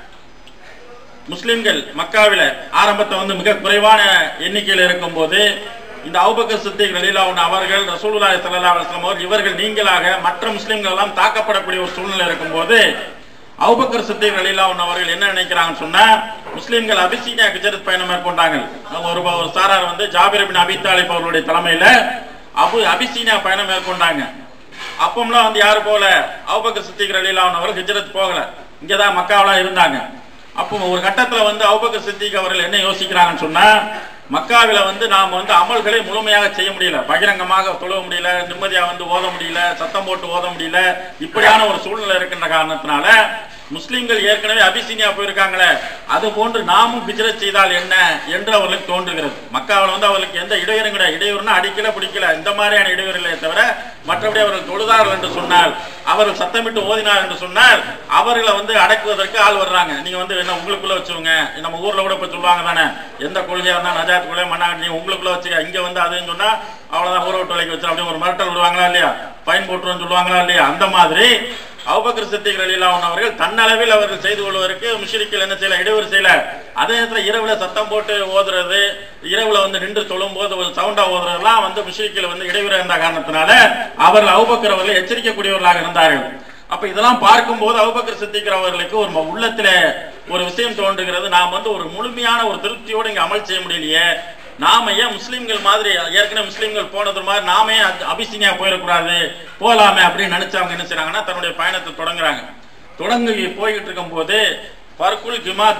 முஸ்லிம்கள் மக்காவில ஆரம்பத்தை வந்து மிக குறைவான எண்ணிக்கையில் இருக்கும்போது இந்த அவுபக்கர் சித்திக் ரலீலாவுன் அவர்கள் ரசூலுல்லாஹி ஸல்லல்லாஹு அலைஹி வஸல்லம் அவர்கள் இவர்கள் நீங்களாக மற்ற முஸ்லிம்கள் எல்லாம் தாக்கப்படக்கூடிய ஒரு சூழ்நிலை இருக்கும்போது அவுபக்கர் சித்திக் ரலீலாவுன் அவர்கள் என்ன நினைக்கிறாங்கன்னு சொன்னா முஸ்லிம்கள் அபிசீனியா குஜரத் பயணம் மேற்கொண்டாங்க அவங்க ஒரு ஒரு சாரார் வந்து ஜாபிர் பின் அபி தாலிப் அவர்களுடைய தலைமையில அபு அபிசீனியா பயணம் மேற்கொண்டாங்க அப்பம்லாம் வந்து யாரு போல அவுபக்கர் சித்திக் ரலீலாவுன் அவர்கள் ஹிஜ்ரத் போகல இங்கதான் மக்காவெல்லாம் இருந்தாங்க அப்போ ஒரு கட்டத்துல வந்து அவுபக்கர் சித்திக் அவர்கள் என்ன யோசிக்கிறாங்கன்னு சொன்னா மக்காவில வந்து நாம வந்து அமல்களை முழுமையாக செய்ய முடியல பகிரங்கமாக தொழுவ முடியல நிம்மதியா வந்து ஓத முடியல சத்தம் போட்டு ஓத முடியல இப்படியான ஒரு சூழ்நிலை இருக்கின்ற காரணத்தினால முஸ்லிம்கள் ஏற்கனவே அபிசீனியா போயிருக்காங்களே அது போன்று நாமும் ஹிஜ்ரத் செய்தால் என்ன என்று அவர்களுக்கு தோன்றுகிறது மக்காவில் வந்து அவர்களுக்கு எந்த இடையூறும் கிடையாது இடையூறுனா அடிக்கல பிடிக்கல இந்த மாதிரியான இடையூறு இல்லையே தவிர மற்றபடி அவர்கள் தொழுதார்கள் என்று சொன்னால் அவர்கள் சத்தமிட்டு ஓதினார் என்று சொன்னால் அவர்களை வந்து அடக்குவதற்கு ஆள் வர்றாங்க நீங்க வந்து என்ன உங்களுக்குள்ள வச்சுக்கோங்க நம்ம ஊர்ல கூட இப்ப சொல்லுவாங்க தானே எந்த கொள்கையா இருந்தா நஜாத் கொள்கை மண்ணாங்க நீங்க உங்களுக்குள்ள வச்சுக்க இங்க வந்து அதுன்னு சொன்னா அவ்வளவுதான் ஊரை விட்டு விலைக்கு வச்சு அப்படியே ஒரு மிரட்டல் விடுவாங்களா இல்லையா பயன் போட்டுருன்னு சொல்லுவாங்களா இல்லையா அந்த மாதிரி அவுபக்கர் சித்திக் ரலீலாவுன் அவர்கள் தன்னளவில் அவர்கள் செய்து கொள்வதற்கு முஷ்ரிக்கில் என்ன செய்யல இடையூறு செய்யல அதே நேரத்துல இரவுல சத்தம் போட்டு ஓதுறது இரவுல வந்து நின்று தொழும் போது ஒரு சவுண்டா ஓதுறதெல்லாம் வந்து முஷ்ரிக்கில் வந்து இடையூறு இருந்த காரணத்தினால அவர்கள் அவுபக்கர் அவர்களை எச்சரிக்கக்கூடியவர்களாக இருந்தார்கள் அப்ப இதெல்லாம் பார்க்கும்போது அவுபக்கர் சித்திக்கிற அவர்களுக்கு ஒரு ம- உள்ளத்துல ஒரு விஷயம் தோன்றுகிறது நாம் வந்து ஒரு முழுமையான ஒரு திருப்தியோடு இங்க அமல் செய்ய முடியலையே நாம ஏன் முஸ்லிம்கள் மாதிரி ஏற்கனவே முஸ்லிம்கள் போனது மாதிரி நாம ஏன் அத்- அபிசீனியா போயிடக்கூடாது போலாமே அப்படின்னு நினைச்சு அவங்க என்ன செய்றாங்கன்னா தன்னுடைய பயணத்தை தொடங்குறாங்க தொடங்கி போய்கிட்டு இருக்கும் போது பர்குல் ஹிமாத்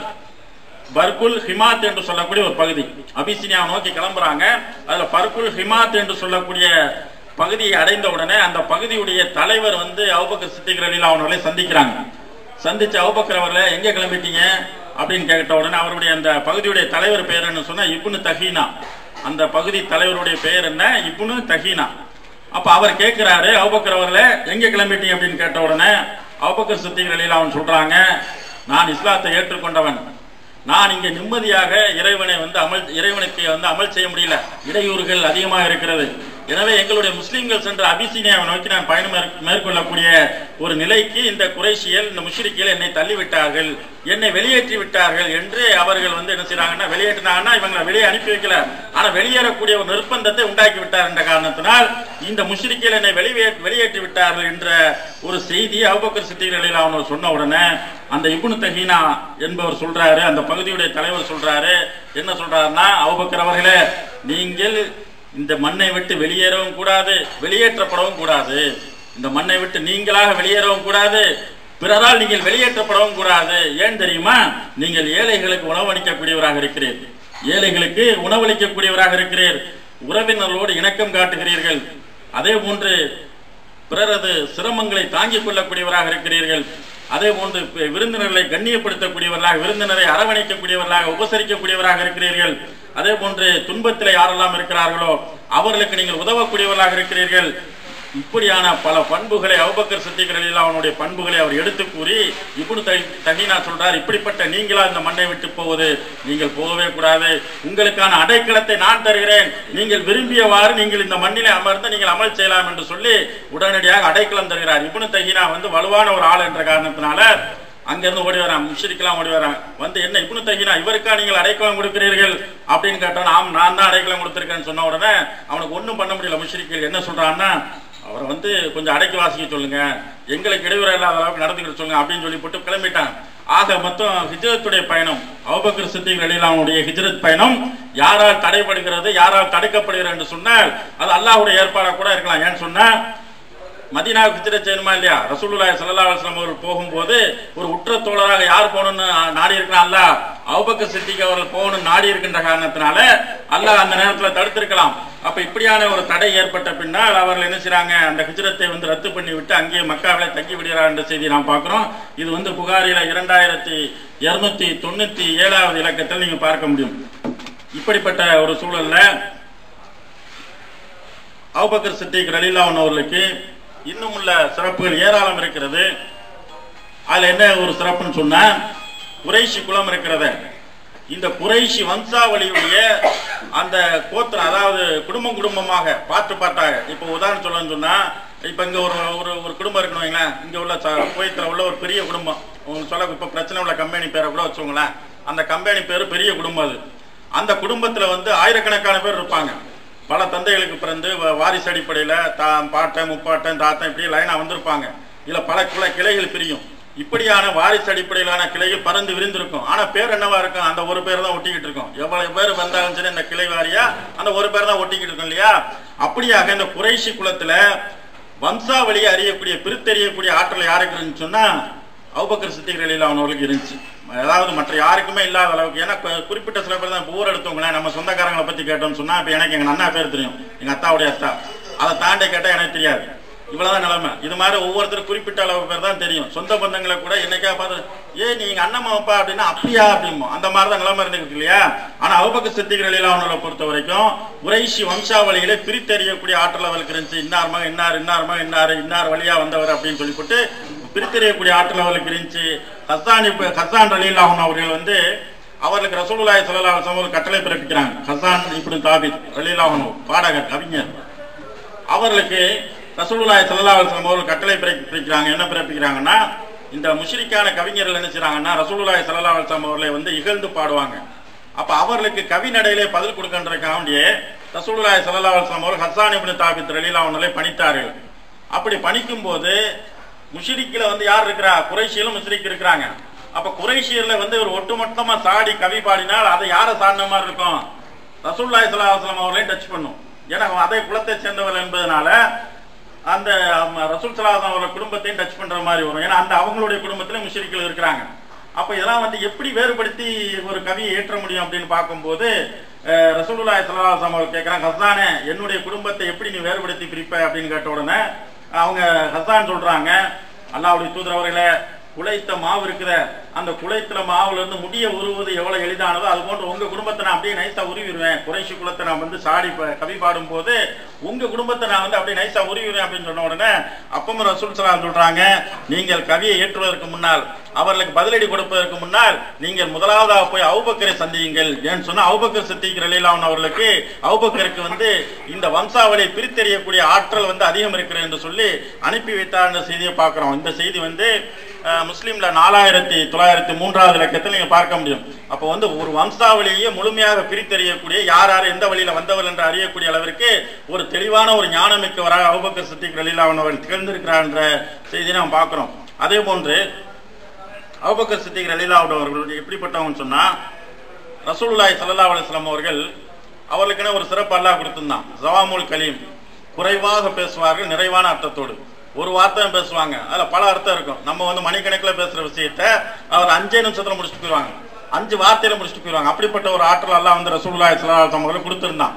பர்குல் ஹிமாத் என்று சொல்லக்கூடிய ஒரு பகுதி அபிசீனியா நோக்கி கிளம்புறாங்க அதுல பர்குல் ஹிமாத் என்று சொல்லக்கூடிய பகுதியை அடைந்த உடனே அந்த பகுதியுடைய தலைவர் வந்து அவுபக்கர் சித்திக் ரலீலா அவர்களை சந்திக்கிறாங்க சந்திச்ச அவுபக்கர் அவர்களை எங்க கிளம்பிட்டீங்க அப்படின்னு கேட்ட உடனே அவருடைய அந்த பகுதியுடைய தலைவர் பெயர் என்ன சொன்னா இப்னு தஹீனா அந்த பகுதி தலைவருடைய பெயர் என்ன இப்னு தஹீனா அப்ப அவர் கேட்கிறாரு அவுபக்கர் அவர்களே எங்க கிளம்பிட்டீங்க அப்படின்னு கேட்ட உடனே அவுபக்கர் சித்திக் ரலீலா அவன் சொல்றாங்க நான் இஸ்லாத்தை ஏற்றுக்கொண்டவன் நான் இங்க நிம்மதியாக இறைவனை வந்து அமல் இறைவனுக்கு வந்து அமல் செய்ய முடியல இடையூறுகள் அதிகமாக இருக்கிறது எனவே எங்களுடைய முஸ்லிம்கள் சென்ற அபிசீனியாவை நோக்கி நான் பயணம் மேற்- மேற்கொள்ளக்கூடிய ஒரு நிலைக்கு இந்த குறைஷியல் இந்த முஷ்ரிக்கியல் என்னை தள்ளிவிட்டார்கள் என்னை வெளியேற்றி விட்டார்கள் என்று அவர்கள் வந்து என்ன செய்றாங்கன்னா வெளியேற்றினாங்கன்னா இவங்களை வெளியே அனுப்பி வைக்கல ஆனா வெளியேறக்கூடிய ஒரு நிர்பந்தத்தை உண்டாக்கி விட்டார் என்ற காரணத்தினால் இந்த முஷ்ரிக்கியல் என்னை வெளியே வெளியேற்றி விட்டார்கள் என்ற ஒரு செய்தி அபுபக்கர் சித்திகளில் அவன் சொன்ன உடனே அந்த இப்னு தஹீனா என்பவர் சொல்றாரு அந்த பகுதியுடைய தலைவர் சொல்றாரு என்ன சொல்றாருன்னா அபுபக்கர் அவர்களே நீங்கள் இந்த மண்ணை விட்டு வெளியேறவும் கூடாது வெளியேற்றப்படவும் கூடாது இந்த மண்ணை விட்டு நீங்களாக வெளியேறவும் கூடாது பிறரால் நீங்கள் வெளியேற்றப்படவும் கூடாது ஏன் தெரியுமா நீங்கள் ஏழைகளுக்கு உணவளிக்கக்கூடியவராக இருக்கிறீர் ஏழைகளுக்கு உணவளிக்கக்கூடியவராக இருக்கிறீர் உறவினர்களோடு இணக்கம் காட்டுகிறீர்கள் அதே போன்று பிறரது சிரமங்களை தாங்கிக் கொள்ளக்கூடியவராக இருக்கிறீர்கள் அதே போன்று பி- விருந்தினர்களை கண்ணியப்படுத்தக்கூடியவர்களாக விருந்தினரை அரவணைக்கக்கூடியவர்களாக உபசரிக்கக்கூடியவராக இருக்கிறீர்கள் அதே போன்று துன்பத்திலே யாரெல்லாம் இருக்கிறார்களோ அவர்களுக்கு நீங்கள் உதவக்கூடியவர்களாக இருக்கிறீர்கள் இப்படியான பல பண்புகளை அவுபக்கர் சித்திகளில் அவனுடைய பண்புகளை அவர் எடுத்து கூறி இப்னு தை- தஹீனா சொல்றார் இப்படிப்பட்ட நீங்களா இந்த மண்ணை விட்டு போவது நீங்கள் போகவே கூடாது உங்களுக்கான அடைக்கலத்தை நான் தருகிறேன் நீங்கள் விரும்பியவாறு நீங்கள் இந்த மண்ணிலே அமர்ந்து நீங்கள் அமல் செய்யலாம் என்று சொல்லி உடனடியாக அடைக்கலம் தருகிறார் இப்னு தஹீனா வந்து வலுவான ஒரு ஆள் என்ற காரணத்தினால அங்கிருந்து ஓடி வரான் முஷரிக்கெல்லாம் ஓடி வரான் வந்து என்ன இப்னு தஹீனா இவருக்கா நீங்கள் அடைக்கலம் கொடுக்கிறீர்கள் அப்படின்னு கேட்டான் ஆம் நான் தான் அடைக்கலம் கொடுத்திருக்கேன்னு சொன்ன உடனே அவனுக்கு ஒண்ணும் பண்ண முடியல முஷரிக்கள் என்ன சொல்றான்னா அவரை வந்து கொஞ்சம் அடைக்கி வாசிக்க சொல்லுங்க எங்களுக்கு இடையூறு இல்லாத அளவுக்கு நடந்துக்கிட்டு சொல்லுங்க அப்படின்னு சொல்லி போட்டு கிளம்பிட்டான் ஆக மொத்தம் ஹிஜ்ரத்துடைய பயணம் அவுபக்கர் சித்திக் ரலீலாவுடைய ஹிஜ்ரத் பயணம் யாரால் தடைபடுகிறது யாரால் தடுக்கப்படுகிறது என்று சொன்னால் அது அல்லாஹ்வுடைய ஏற்பாடா கூட இருக்கலாம் ஏன்னு சொன்னா மதீனாவுக்கு ஹிஜ்ரத் செய்யணுமா இல்லையா ரசூலுல்லாஹி ஸல்லல்லாஹு அலைஹி வஸல்லம் அவர்கள் போகும்போது ஒரு உற்ற தோழராக யார் போகணும்னு நாடி இருக்கிறான் அல்லாஹ் அபூபக்கர் சித்திக் அவர்கள் போகணும் நாடி இருக்கின்ற காரணத்தினால அல்லாஹ் அந்த நேரத்துல தடுத்திருக்கலாம் அப்ப இப்படியான ஒரு தடை ஏற்பட்ட பின்னால் அவர்கள் என்ன செய்றாங்க அந்த ஹிஜ்ரத்தை வந்து ரத்து பண்ணி விட்டு அங்கேயே மக்காவிலே தங்கி விடுகிறார் என்ற செய்தி நாம் பார்க்கிறோம் இது வந்து புகாரில இரண்டாயிரத்தி இருநூத்தி தொண்ணூத்தி ஏழாவது இலக்கத்தில் நீங்க பார்க்க முடியும் இப்படிப்பட்ட ஒரு சூழல்ல அவுபக்கர் சித்திக் ரலீலாவன் அவர்களுக்கு இன்னும் உள்ள சிறப்புகள் ஏராளம் இருக்கிறது அதுல என்ன ஒரு சிறப்புன்னு சொன்னா குறைஷி குலம் இருக்கிறது இந்த குறைஷி வம்சாவளியுடைய அந்த கோத்திரம் அதாவது குடும்பம் குடும்பமாக பாட்டு பாட்டாக இப்போ உதாரணம் சொல்லணும்னு சொன்னா இப்ப இங்க ஒரு ஒரு ஒரு குடும்பம் இருக்கணும் வைங்களேன் இங்க உள்ள ச- குவைத்துல உள்ள ஒரு பெரிய குடும்பம் உங்களுக்கு சொல்ல இப்ப பிரச்சனை உள்ள கம்பெனி பேரை கூட வச்சுக்கோங்களேன் அந்த கம்பெனி பேரு பெரிய குடும்பம் அது அந்த குடும்பத்துல வந்து ஆயிரக்கணக்கான பேர் இருப்பாங்க பல தந்தைகளுக்கு பிறந்து வ- வாரிசு அடிப்படையில தா பாட்டன் முப்பாட்டன் தாத்தன் இப்படி லைனா வந்திருப்பாங்க இல்ல பல கிளை கிளைகள் பிரியும் இப்படியான வாரிசு அடிப்படையிலான கிளைகள் பறந்து விரிந்திருக்கும் ஆனா பேர் என்னவா இருக்கும் அந்த ஒரு பேர் தான் ஒட்டிக்கிட்டு இருக்கும் எவ்வளவு பேர் வந்தாலும் சரி இந்த கிளை வாரியா அந்த ஒரு பேர் தான் ஒட்டிக்கிட்டு இருக்கும் இல்லையா அப்படியாக இந்த குறைஷி குலத்துல வம்சாவளியை அறியக்கூடிய பிரித்தறியக்கூடிய ஆற்றல் யாருக்கு இருந்துச்சு சொன்னா அவுபக்கர் சித்திகளில் அவனவர்களுக்கு இருந்துச்சு அதாவது மற்ற யாருக்குமே இல்லாத அளவுக்கு ஏன்னா கு- குறிப்பிட்ட சில பேர் தான் இப்போ ஊர் எடுத்தவங்களேன் நம்ம சொந்தக்காரங்களை பத்தி கேட்டோம்னு சொன்னா இப்ப எனக்கு எங்க அண்ணா பேர் தெரியும் எங்க அத்தாவுடைய அத்தா அதை தாண்டி கேட்டா எனக்கு தெரியாது இவ்வளவுதான் நிலைமை இது மாதிரி ஒவ்வொருத்தரும் குறிப்பிட்ட அளவு பேர் தான் தெரியும் சொந்த பந்தங்களை கூட என்னைக்கா பார்த்து ஏ நீங்க அண்ணமாப்பா அப்படின்னா அப்படியா அப்படிமோ அந்த மாதிரி தான் நிலைமை இருந்துருக்கு இல்லையா ஆனா அவுபக்க சித்திகளில் அவங்களை பொறுத்த வரைக்கும் குறைஷி வம்சாவளிகளை பிரித்தறியக்கூடிய ஆற்றல் அவர்களுக்கு இருந்துச்சு இன்னார் மகன் இன்னார் இன்னார் மகன் இன்னார் இன்னார் வழியா வந்தவர் அப்படின்னு சொல்லிவிட்டு பிரித்தறியக்கூடிய ஆற்றல் அவர்களுக்கு இருந்துச்சு ஹசான் இப்ப ஹசான் ரலீலாஹன் அவர்கள் வந்து அவர்களுக்கு ரசூலுல்லாஹி ஸல்லல்லாஹு அலைஹி வஸல்லம் ஒரு கட்டளை பிறப்பிக்கிறாங்க ஹசான் இப்னு தாபித் ரலீலாஹன் பாடகர் கவிஞர் அவர்களுக்கு ரசூலுல்லாஹி ஸல்லல்லாஹு அலைஹி வஸல்லம் அவர்கள் கட்டளை பிறப்பிக்கிறாங்க என்ன பிறப்பிக்கிறாங்கன்னா இந்த முஷ்ரிக்கான கவிஞர்கள் என்ன செய்றாங்கன்னா ரசூலுல்லாஹி ஸல்லல்லாஹு அலைஹி வஸல்லம் அவர்களை வந்து இகழ்ந்து பாடுவாங்க அப்ப அவர்களுக்கு கவி நடையிலே பதில் கொடுக்கின்றதுக்காக வேண்டிய ரசூலுல்லாஹி ஸல்லல்லாஹு அலைஹி வஸல்லம் அவர்கள் ஹஸ்ஸான் இப்னு தாபித் ரலியல்லாஹு அன்ஹுவை பணித்தார்கள் அப்படி பணிக்கும் போது முஷ்ரிக்கில வந்து யார் இருக்கிறா குறைஷியிலும் முஷ்ரிக் இருக்கிறாங்க அப்ப குறைஷியர்ல வந்து ஒரு ஒட்டுமொத்தமா சாடி கவி பாடினால் அதை யாரை சாடின மாதிரி இருக்கும் ரசூலுல்லாஹி ஸல்லல்லாஹு அலைஹி வஸல்லம் அவர்களையும் டச் பண்ணும் ஏன்னா அதே குலத்தை சேர்ந்தவர் என்பதனால அந்த ஆமா, ரசூல் சலாஹம் அவரோட குடும்பத்தையும் டச் பண்ற மாதிரி வரும் ஏன்னா அந்த அவங்களுடைய குடும்பத்துல முஷரிக்கள் இருக்கிறாங்க அப்ப இதெல்லாம் வந்து எப்படி வேறுபடுத்தி ஒரு கவியை ஏற்ற முடியும் அப்படின்னு பார்க்கும்போது அஹ், ரசூலுல்லாஹி ஸல்லல்லாஹு அலைஹி வஸல்லம் அவர் கேட்கறாங்க ஹஸ்ஸானே என்னுடைய குடும்பத்தை எப்படி நீ வேறுபடுத்தி பிரிப்ப அப்படின்னு கேட்ட உடனே அவங்க ஹஸ்ஸான் சொல்றாங்க அல்லாஹ்வுடைய தூதர் அவர்களே குலைத்த மாவு இருக்குத அந்த குலைத்துல மாவுல இருந்து முடிய உருவது எவ்வளவு எளிதானதோ அது போன்று உங்க குடும்பத்தை நான் அப்படியே நைஸா உருவிடுவேன் குறைஷி குலத்தை நான் வந்து சாடி ப- கவி பாடும் போது உங்க குடும்பத்தை நான் வந்து அப்படியே நைஸா உருவிடுவேன் அப்படின்னு சொன்ன உடனே அப்பமும் ரசூல் சலாம் சொல்றாங்க நீங்கள் கவியை ஏற்றுவதற்கு முன்னால் அவர்களுக்கு பதிலடி கொடுப்பதற்கு முன்னால் நீங்கள் முதலாவதாக போய் அவுபக்கரை சந்தியுங்கள் ஏன்னு சொன்னா அவுபக்கர் சித்திக் ரலீலாவன் அவர்களுக்கு அவுபக்கருக்கு வந்து இந்த வம்சாவளியை பிரித்தெறியக்கூடிய ஆற்றல் வந்து அதிகம் இருக்கிறது என்று சொல்லி அனுப்பி வைத்தார் என்ற செய்தியை பார்க்கிறோம் இந்த செய்தி வந்து அஹ், முஸ்லிம்ல நாலாயிரத்தி தொள்ளாயிரத்தி மூன்றாவது இலக்கத்தில் நீங்க பார்க்க முடியும் அப்போ வந்து ஒரு வம்சாவளியை முழுமையாக பிரித்தறியக்கூடிய யார் யார் எந்த வழியில வந்தவர் என்று அறியக்கூடிய அளவிற்கு ஒரு தெளிவான ஒரு ஞானமிக்கவராக அவுபக்கர் சித்திக் ரலீலாவன் அவர்கள் திகழ்ந்திருக்கிறார் என்ற செய்தியை நாம் பார்க்கிறோம் அதே போன்று அபுபக்கர் சித்திக் ரலீலாவுடைய அவர்கள் எப்படிப்பட்டவங்கன்னு சொன்னா ரசூலுல்லாஹி ஸல்லல்லாஹு அலைஹி வஸல்லம் அவர்கள் அவர்களுக்குன்னு ஒரு சிறப்பு அல்லாஹ் கொடுத்திருந்தான் ஜவாமுல் கலீம் குறைவாக பேசுவார்கள் நிறைவான அர்த்தத்தோடு ஒரு வார்த்தை தான் பேசுவாங்க அதுல பல அர்த்தம் இருக்கும் நம்ம வந்து மணிக்கணக்கில் பேசுற விஷயத்த அவர் அஞ்சே நிமிஷத்துல முடிச்சுட்டு போயிடுவாங்க அஞ்சு வார்த்தையில முடிச்சுட்டு போயிடுவாங்க அப்படிப்பட்ட ஒரு ஆற்றல் அல்லாஹ் வந்து ரசூலுல்லாஹி ஸல்லல்லாஹு அலைஹி வஸல்லம் அவர்கள் கொடுத்திருந்தான்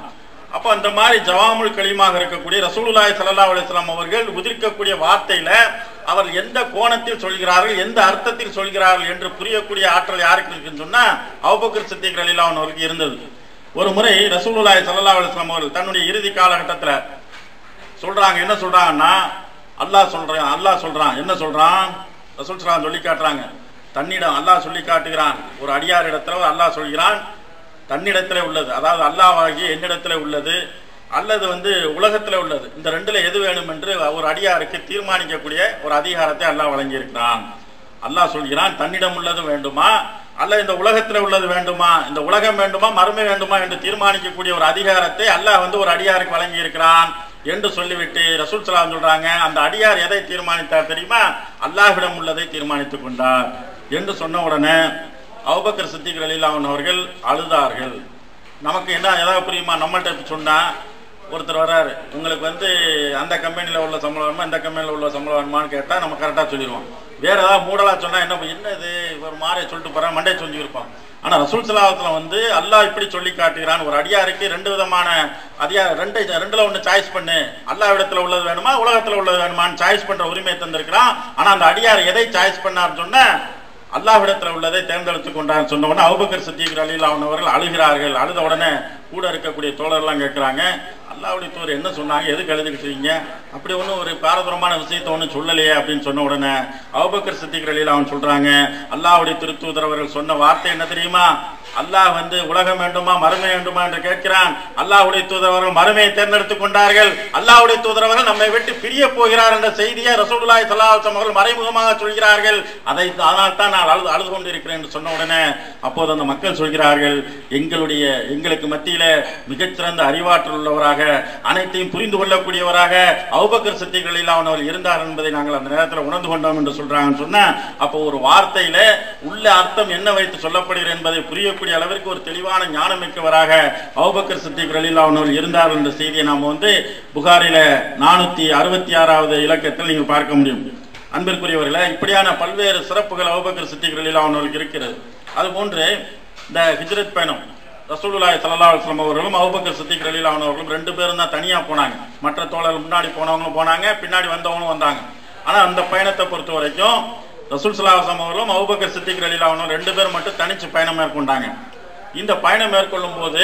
அப்ப அந்த மாதிரி ஜவாமுல் கலிமாக இருக்கக்கூடிய ரசூலுல்லாஹி ஸல்லல்லாஹு அலைஹி வஸல்லம் அவர்கள் உதிர்க்கக்கூடிய வார்த்தையில அவர் எந்த கோணத்தில் சொல்கிறார்கள் எந்த அர்த்தத்தில் சொல்கிறார்கள் என்று புரியக்கூடிய ஆற்றல் யாருக்கு இருக்குன்னு சொன்னா அபூபக்கர் சித்திக் ரலியல்லாஹு அன்ஹு அவருக்கு இருந்தது ஒரு முறை ரசூலுல்லாஹி ஸல்லல்லாஹு அலைஹி வஸல்லம் அவர்கள் தன்னுடைய இறுதி காலகட்டத்துல சொல்றாங்க என்ன சொல்றாங்கன்னா அல்லாஹ் சொல்றான் அல்லாஹ் சொல்றான் என்ன சொல்றான் ரசூல் ஸல்லல்லாஹு சொல்லி காட்டுறாங்க தன்னிடம் அல்லாஹ் சொல்லி காட்டுகிறான் ஒரு அடியார் இடத்துல அல்லாஹ் சொல்கிறான் தன்னிடத்துல உள்ளது அதாவது அல்லாஹ்வாகிய என்னிடத்துல உள்ளது அல்லது வந்து உலகத்துல உள்ளது இந்த ரெண்டுல எது வேணும் என்று ஒரு அடியாருக்கு தீர்மானிக்கக்கூடிய ஒரு அதிகாரத்தை அல்லாஹ் வழங்கி இருக்கிறான் அல்லாஹ் சொல்கிறான் தன்னிடம் உள்ளது வேண்டுமா அல்ல இந்த உலகத்துல உள்ளது வேண்டுமா இந்த உலகம் வேண்டுமா மறுமை வேண்டுமா என்று தீர்மானிக்கக்கூடிய ஒரு அதிகாரத்தை அல்லாஹ் வந்து ஒரு அடியாருக்கு வழங்கி இருக்கிறான் என்று சொல்லிவிட்டு ரசூல் சலாம் சொல்றாங்க அந்த அடியார் எதை தீர்மானித்தார் தெரியுமா அல்லாஹ்விடம் உள்ளதை தீர்மானித்துக் கொண்டார் என்று சொன்ன உடனே அவுபக்கர் சித்திக் ரலீலாவன் அவர்கள் அழுதார்கள் நமக்கு என்ன ஏதாவது புரியுமா நம்மள்ட்ட இப்ப சொன்னா ஒருத்தர் வர்றாரு உங்களுக்கு வந்து அந்த கம்பெனியில் உள்ள சம்பளம் வேணுமா இந்த கம்பெனியில் உள்ள சம்பளம் வேணுமான்னு கேட்டால் நம்ம கரெக்டாக சொல்லிடுவோம் வேற ஏதாவது மூடலா சொன்னா என்ன என்னது இவர் மாறே சொல்லிட்டு போறான் மண்டே சொல்லி இருப்பான் ஆனா ரசூல் சலாஹத்துல வந்து அல்லாஹ் இப்படி சொல்லி காட்டுகிறான் ஒரு அடியாருக்கு ரெண்டு விதமான அதிகார ரெண்டு ரெண்டுல ஒண்ணு சாய்ஸ் பண்ணு அல்லாஹ் இடத்துல உள்ளது வேணுமா உலகத்துல உள்ளது வேணுமான்னு சாய்ஸ் பண்ற உரிமை தந்திருக்கிறான் ஆனா அந்த அடியார் எதை சாய்ஸ் பண்ணார் சொன்ன அல்லாஹ்விடத்துல உள்ளதை தேர்ந்தெடுத்துக் கொண்டார் சொன்ன உடனே அபுபக்கர் சித்திக் அலில் அவர்கள் அழுகிறார்கள் அழுத உடனே கூட இருக்கக்கூடிய தோழர்லாம் கேட்கிறாங்க அல்லாவுடைய தோர் என்ன சொன்னாங்க எதுக்கு எழுதிக்கிட்டு இருக்கீங்க அப்படி ஒன்றும் ஒரு பாரதூரமான விஷயத்தை ஒன்றும் சொல்லலையே அப்படின்னு சொன்ன உடனே அபுபக்கர் சித்திக் அலில் அவன் சொல்றாங்க அல்லாவுடைய திருத்தூதர் அவர்கள் சொன்ன வார்த்தை என்ன தெரியுமா அல்லாஹ் வந்து உலகம் வேண்டுமா மறுமை வேண்டுமா என்று கேட்கிறான் அல்லாஹ்வுடைய தூதரவர்கள் மறுமையை தேர்ந்தெடுத்துக் கொண்டார்கள் அல்லாஹ்வுடைய தூதரவர்கள் நம்மை விட்டு பிரிய போகிறார் என்ற செய்தியை ரசூலுல்லாஹி ஸல்லல்லாஹு அலைஹி வஸல்லம் அவர்கள் மறைமுகமாக சொல்கிறார்கள் அதை அதனால் தான் நான் அழுது அழுது கொண்டிருக்கிறேன் என்று சொன்ன உடனே அப்போது அந்த மக்கள் சொல்கிறார்கள் எங்களுடைய எங்களுக்கு மத்தியில மிகச்சிறந்த அறிவாற்றல் உள்ளவராக அனைத்தையும் புரிந்து கொள்ளக்கூடியவராக அவுபக்கர் சத்திகளில் அவனவர் இருந்தார் என்பதை நாங்கள் அந்த நேரத்தில் உணர்ந்து கொண்டோம் என்று சொல்றாங்கன்னு சொன்னா அப்போ ஒரு வார்த்தையில உள்ள அர்த்தம் என்ன வைத்து சொல்லப்படுகிறது என்பதை புரியக்கூடிய அளவிற்கு ஒரு தெளிவான ஞானம் மிக்கவராக அவுபக்கர் சித்திக் ரலீலா அவர்கள் இருந்தார் என்ற செய்தியை நாம் வந்து புகாரில நானூத்தி அறுபத்தி ஆறாவது இலக்கத்தில் நீங்கள் பார்க்க முடியும் அன்பிற்குரியவர்களே இப்படியான பல்வேறு சிறப்புகள் அவுபக்கர் சித்திக் ரலீலா அவர்களுக்கு இருக்கிறது அதுபோன்று இந்த ஹிஜ்ரத் பயணம் ரசூலுல்லாஹி ஸல்லல்லாஹு அலைஹி வஸல்லம் அவர்களும் அபூபக்கர் சித்திக் ரலியல்லாஹு அவர்களும் ரெண்டு பேரும் தான் தனியா போனாங்க மற்ற தோழர்கள் முன்னாடி போனவங்களும் போனாங்க பின்னாடி வந்தவங்களும் வந்தாங்க ஆனா அந்த பயணத்தை பொறுத்த வரைக்கும் ரசூல் ஸல்லல்லாஹு அலைஹி வஸல்லம் அவர்களும் அபூபக்கர் சித்திக் ரலியல்லாஹு அன்ஹு ரெண்டு பேரும் மட்டும் தனிச்சு பயணம் மேற்கொண்டாங்க இந்த பயணம் மேற்கொள்ளும் போது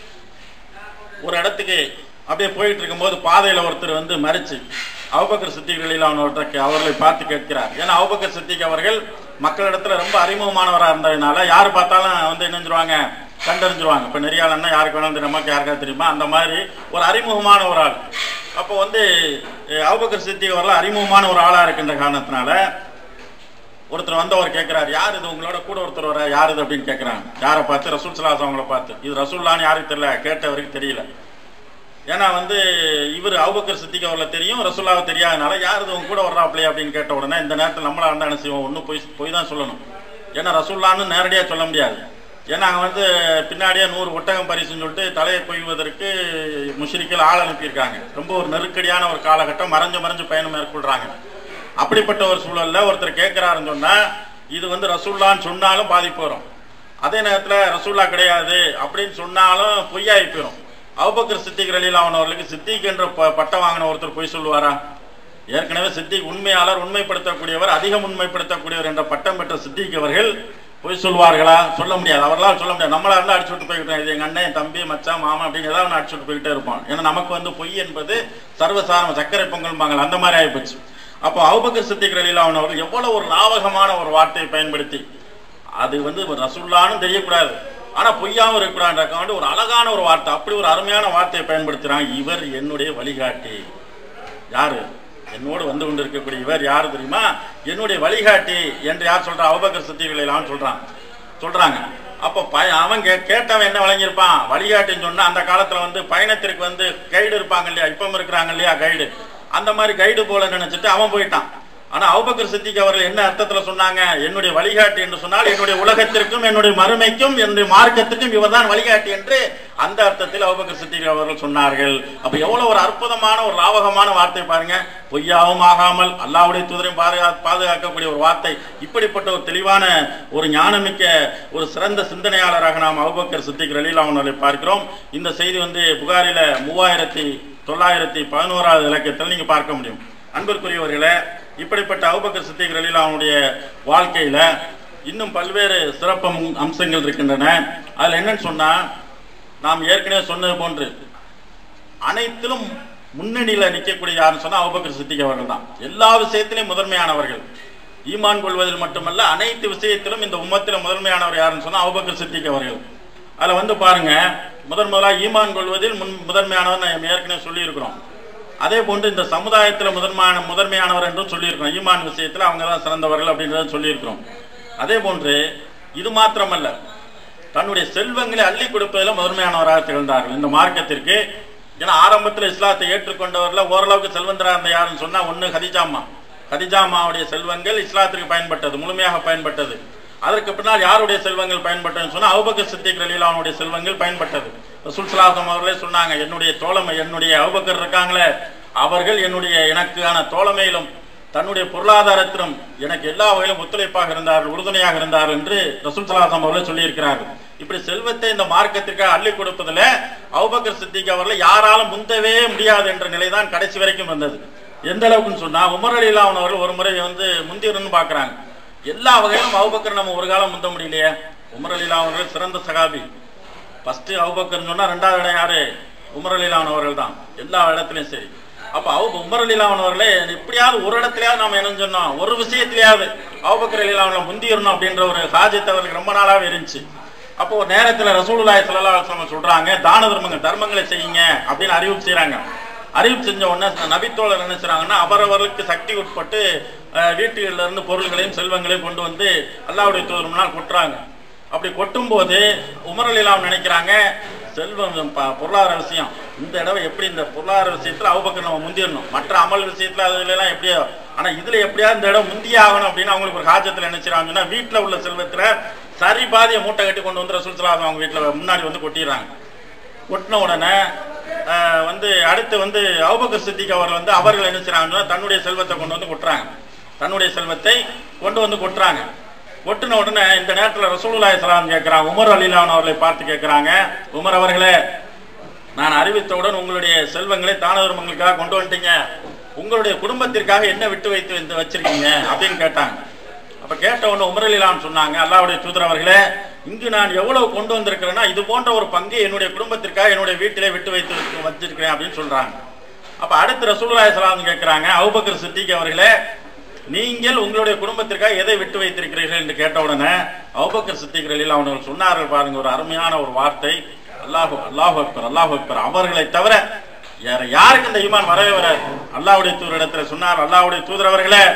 ஒரு இடத்துக்கு அப்படியே போயிட்டு இருக்கும்போது பாதையில ஒருத்தர் வந்து மறிச்சு அவுபக்கர் சித்திக் ரலியல்லாஹு அவர்களை பார்த்து கேட்கிறார் ஏன்னா அவுபக்கர் சித்திக் அவர்கள் மக்களிடத்துல ரொம்ப அறிமுகமானவராக இருந்ததுனால யார் பார்த்தாலும் வந்து என்ன செஞ்சிருவாங்க கண்டறிஞ்சிருவாங்க இப்போ நெறியாளன்னா யாருக்கு வேணாலும் தெரியும், நமக்கு யாருக்கா தெரியுமா அந்த மாதிரி ஒரு அறிமுகமான ஒரு ஆள் அப்போ வந்து அவுபக்கர் சித்திக் அவர்கள் அறிமுகமான ஒரு ஆளா இருக்கின்ற காரணத்தினால ஒருத்தர் வந்தவர் கேட்கிறார் யார் இது உங்களோட கூட ஒருத்தர் வர யார் இது அப்படின்னு கேட்கிறாங்க யாரை பார்த்து ரசூல் சலாஸ் அவங்கள பார்த்து இது ரசூல்லான்னு யாருக்கு தெரியல கேட்டவருக்கு தெரியல ஏன்னா வந்து இவர் அவுபக்கர் சித்திக் அவர்களை தெரியும் ரசூல்லாவை தெரியாதனால யார் இது உங்க கூட வர்றாப்லையே அப்படின்னு கேட்ட உடனே இந்த நேரத்தில் நம்மளா இருந்தா என்ன செய்வோம் ஒன்றும் போய் போய் தான் சொல்லணும் ஏன்னா ரசூல்லான்னு நேரடியாக சொல்ல முடியாது ஏன்னா அங்க வந்து பின்னாடியே நூறு ஒட்டகம் பரிசுன்னு சொல்லிட்டு தலையை கொய்வதற்கு முஷ்ரிக்கில் ஆள் அனுப்பியிருக்காங்க ரொம்ப ஒரு நெருக்கடியான ஒரு காலகட்டம் மறைஞ்சு மறைஞ்சு பயணம் மேற்கொள்றாங்க அப்படிப்பட்ட ஒரு சூழல்ல ஒருத்தர் கேட்கிறாருன்னு சொன்னா இது வந்து ரசூல்லான்னு சொன்னாலும் பாதிப்பு வரும் அதே நேரத்துல ரசூல்லா கிடையாது அப்படின்னு சொன்னாலும் பொய்யாகி போயிடும் அவுபக்கர் சித்திக் ரலீலா அவர்களுக்கு சித்திக் என்ற ப- பட்டம் வாங்கின ஒருத்தர் பொய் சொல்லுவாரா ஏற்கனவே சித்திக் உண்மையாளர் உண்மைப்படுத்தக்கூடியவர் அதிகம் உண்மைப்படுத்தக்கூடியவர் என்ற பட்டம் பெற்ற சித்திக் அவர்கள் பொய் சொல்வார்களா சொல்ல முடியாது அவர்களால் சொல்ல முடியாது நம்மளா இருந்தா அடிச்சு விட்டு போய்கிட்டோம் இது எங்க அண்ணன் என் தம்பி மச்சான் மாமா அப்படின்னு ஏதாவது ஒன்று அடிச்சு விட்டு போய்கிட்டே இருப்பான் ஏன்னா நமக்கு வந்து பொய் என்பது சர்வசாதாரண சர்க்கரை பொங்கல் அந்த மாதிரி ஆயிப்போச்சு அப்போ அவுபக்கர் சித்திக் ரலீலா அவர்கள் எவ்வளவு ஒரு லாவகமான ஒரு வார்த்தையை பயன்படுத்தி அது வந்து ஒரு ரசூல்லான்னு தெரியக்கூடாது ஆனா பொய்யாவும் இருக்கக்கூடாது ஒரு அழகான ஒரு வார்த்தை அப்படி ஒரு அருமையான வார்த்தையை பயன்படுத்துறான் இவர் என்னுடைய வழிகாட்டி யாரு என்னோடு வந்து கொண்டிருக்கக்கூடிய இவர் யாரு தெரியுமா என்னுடைய வழிகாட்டி என்று யார் சொல்றா அபகர் சத்தியர்கள் சொல்றான் சொல்றாங்க அப்ப பய அவன் கே- கேட்டவன் என்ன வழங்கியிருப்பான் வழிகாட்டின்னு சொன்னா அந்த காலத்துல வந்து பயணத்திற்கு வந்து கைடு இருப்பாங்க இல்லையா இப்பவும் இருக்கிறாங்க இல்லையா கைடு அந்த மாதிரி கைடு போல நினைச்சிட்டு அவன் போயிட்டான் ஆனா அவுபக்கர் சித்திக் அவர்கள் என்ன அர்த்தத்துல சொன்னாங்க என்னுடைய வழிகாட்டி என்று சொன்னால் என்னுடைய உலகத்திற்கும் என்னுடைய மறுமைக்கும் என்னுடைய மார்க்கத்திற்கும் இவர்தான் வழிகாட்டி என்று அந்த அர்த்தத்தில் அவுபக்கர் சித்திக் அவர்கள் சொன்னார்கள் அப்ப எவ்வளவு ஒரு அற்புதமான ஒரு லாவகமான வார்த்தை பாருங்க பொய்யாவும் ஆகாமல் அல்லாவுடைய தூதரையும் பாதுகா பாதுகாக்கக்கூடிய ஒரு வார்த்தை இப்படிப்பட்ட ஒரு தெளிவான ஒரு ஞானமிக்க ஒரு சிறந்த சிந்தனையாளராக நாம் அவுபக்கர் சித்திக் ரலீலா அவர்களை பார்க்கிறோம் இந்த செய்தி வந்து புகாரில மூவாயிரத்தி தொள்ளாயிரத்தி பதினோராவது இலக்கத்தில் நீங்க பார்க்க முடியும் அன்பிற்குரியவர்களே இப்படிப்பட்ட அவுபக்கர் சித்திக் ரலீலா அவனுடைய வாழ்க்கையில இன்னும் பல்வேறு சிறப்பு அம்- அம்சங்கள் இருக்கின்றன அதுல என்னன்னு சொன்னா நாம் ஏற்கனவே சொன்னது போன்று அனைத்திலும் முன்னணியில நிற்கக்கூடிய யாருன்னு சொன்னா அபுபக்கர் சித்திக் அவர்கள் தான் எல்லா விஷயத்திலும் முதன்மையானவர்கள் ஈமான் கொள்வதில் மட்டுமல்ல அனைத்து விஷயத்திலும் இந்த உம்மத்தில முதன்மையானவர் யாருன்னு சொன்னா அபுபக்கர் சித்திக் அவர்கள் அதுல வந்து பாருங்க முதன் முதலா ஈமான் கொள்வதில் முன் முதன்மையானவர் நம்ம ஏற்கனவே சொல்லி இருக்கிறோம் அதே போன்று இந்த சமுதாயத்துல முதன்மையான முதன்மையானவர் என்றும் சொல்லியிருக்கிறோம் ஈமான் விஷயத்துல அவங்க தான் சிறந்தவர்கள் அப்படின்றத சொல்லியிருக்கிறோம் அதே போன்று இது மாத்திரமல்ல தன்னுடைய செல்வங்களை அள்ளி கொடுப்பதில் முதன்மையானவராக திகழ்ந்தார்கள் இந்த மார்க்கத்திற்கு ஏன்னா ஆரம்பத்தில் இஸ்லாத்தை ஏற்றுக்கொண்டவர்ல ஓரளவுக்கு செல்வந்தராக இருந்த யாருன்னு சொன்னா ஒண்ணு ஹதிஜாமா ஹதிஜாமாவுடைய செல்வங்கள் இஸ்லாத்திற்கு பயன்பட்டது முழுமையாக பயன்பட்டது அதற்கு பின்னால் யாருடைய செல்வங்கள் பயன்பட்டதுன்னு சொன்னா அவுபக்கர் சித்திக் ரலீலா அவனுடைய செல்வங்கள் பயன்பட்டது ரசூல் சலாசம் அவர்களே சொன்னாங்க என்னுடைய தோழமை என்னுடைய அவுபக்கர் இருக்காங்களே அவர்கள் என்னுடைய எனக்கான தோழமையிலும் தன்னுடைய பொருளாதாரத்திலும் எனக்கு எல்லா வகையிலும் ஒத்துழைப்பாக இருந்தார்கள் உறுதுணையாக இருந்தார்கள் என்று ரசூல் சலாசம் அவர்களே சொல்லியிருக்கிறார்கள் இப்படி செல்வத்தை இந்த மார்க்கத்திற்காக அள்ளி கொடுப்பதில் அவுபக்கர் சித்திக் அவர்களை யாராலும் முந்தவே முடியாது என்ற நிலைதான் கடைசி வரைக்கும் வந்தது எந்த அளவுக்குன்னு சொன்னா உமர் அலி இல்லாமன் அவர்கள் ஒரு முறை வந்து முந்திரன்னு பாக்குறாங்க எல்லா வகையிலும் அவுபக்கர் நம்ம ஒரு காலம் முந்த முடியலையே உமர் அலி இல்லாமன் அவர்கள் சிறந்த சகாபி ஃபர்ஸ்ட் அவுபக்கர்னு சொன்னா ரெண்டாவது இடம் யாரு உமர் அலிலான் அவர்கள் தான் எல்லா இடத்துலயும் சரி அப்ப அவு உமர் அலிலான் அவர்களே எப்படியாவது ஒரு இடத்துலயாவது நாம என்ன சொன்னோம் ஒரு விஷயத்திலேயாவது அவுபக்கர் அலிலான் முந்திரணும் அப்படின்ற ஒரு ஹாஜத் அவர்களுக்கு ரொம்ப நாளாவே இருந்துச்சு அப்போ ஒரு நேரத்துல ரசூலுல்லாஹி ஸல்லல்லாஹு அலைஹி வஸல்லம் சொல்றாங்க தான தர்மங்கள் தர்மங்களை செய்யுங்க அப்படின்னு அறிவிப்பு செய்றாங்க அறிவிப்பு செஞ்ச உடனே நபித்தோழர் என்ன செய்றாங்கன்னா அவரவர்களுக்கு சக்தி உட்பட்டு அஹ், வீட்டுகள்ல இருந்து பொருள்களையும் செல்வங்களையும் கொண்டு வந்து அல்லாஹ்வுடைய தூதர் முன்னால் கொட்டுறாங்க அப்படி கொட்டும் போது உமர் அலிலாம் நினைக்கிறாங்க செல்வம் ப- பொருளாதார விஷயம் இந்த தடவை எப்படி இந்த பொருளாதார விஷயத்துல அவுபக்கர் நம்ம முந்திடணும் மற்ற அமல் விஷயத்துல அதுல எல்லாம் எப்படியோ ஆனா இதுல எப்படியாவது இந்த இடம் முந்தியே ஆகணும் அப்படின்னு அவங்களுக்கு ஒரு காஜத்துல நினைச்சிராங்கன்னா வீட்டுல உள்ள செல்வத்துல சரி பாதிய மூட்டை கட்டி கொண்டு வந்து ரசூல் ஸல்லல்லாஹு அவங்க வீட்டுல முன்னாடி வந்து கொட்டிடுறாங்க கொட்டின உடனே ஆஹ், வந்து அடுத்து வந்து அவுபக்கர் சித்திக் அவர் வந்து அவர்கள் என்ன செய்றாங்கன்னா தன்னுடைய செல்வத்தை கொண்டு வந்து கொட்டுறாங்க தன்னுடைய செல்வத்தை கொண்டு வந்து கொட்டுறாங்க கொட்டின உடனே இந்த நேரத்தில் ரசூலுல்லாஹி ஸலாம் கேட்கிறாங்க உமர் அலிலான் அவர்களை பார்த்து கேட்கிறாங்க உமர் அவர்களே நான் அறிவித்தவுடன் உங்களுடைய செல்வங்களை தான தர்மங்களுக்காக கொண்டு வந்துட்டீங்க உங்களுடைய குடும்பத்திற்காக என்ன விட்டு வைத்து வந்து வச்சிருக்கீங்க அப்படின்னு கேட்டாங்க அப்ப கேட்ட உடனே உமர் அலிலான் சொன்னாங்க அல்லாஹ்வுடைய தூதர் அவர்களே இங்கு நான் எவ்வளவு கொண்டு வந்திருக்கிறேன்னா இது போன்ற ஒரு பங்கு என்னுடைய குடும்பத்திற்காக என்னுடைய வீட்டிலே விட்டு வைத்து வைத்து- வச்சிருக்கிறேன் அப்படின்னு சொல்றாங்க அப்ப அடுத்து ரசூலுல்லாஹி ஸலாம் கேட்கிறாங்க அபூபக்கர் சித்திக் அவர்களே நீங்கள் உங்களுடைய குடும்பத்திற்காக எதை விட்டு வைத்திருக்கிறீர்கள் என்று கேட்ட உடனே அபூபக்கர் சித்திக் ரலியல்லாஹு அவர்கள் சொன்னார்கள் பாருங்க ஒரு அருமையான ஒரு வார்த்தை அல்லாஹு அல்லாஹு அக்பர் அல்லாஹு அக்பர் அவர்களை தவிர வேற யாருக்கு இந்த ஈமான் வரவே வராது அல்லாஹ்வுடைய தூதரிடத்துல சொன்னார் அல்லாஹ்வுடைய தூதர் அவர்களே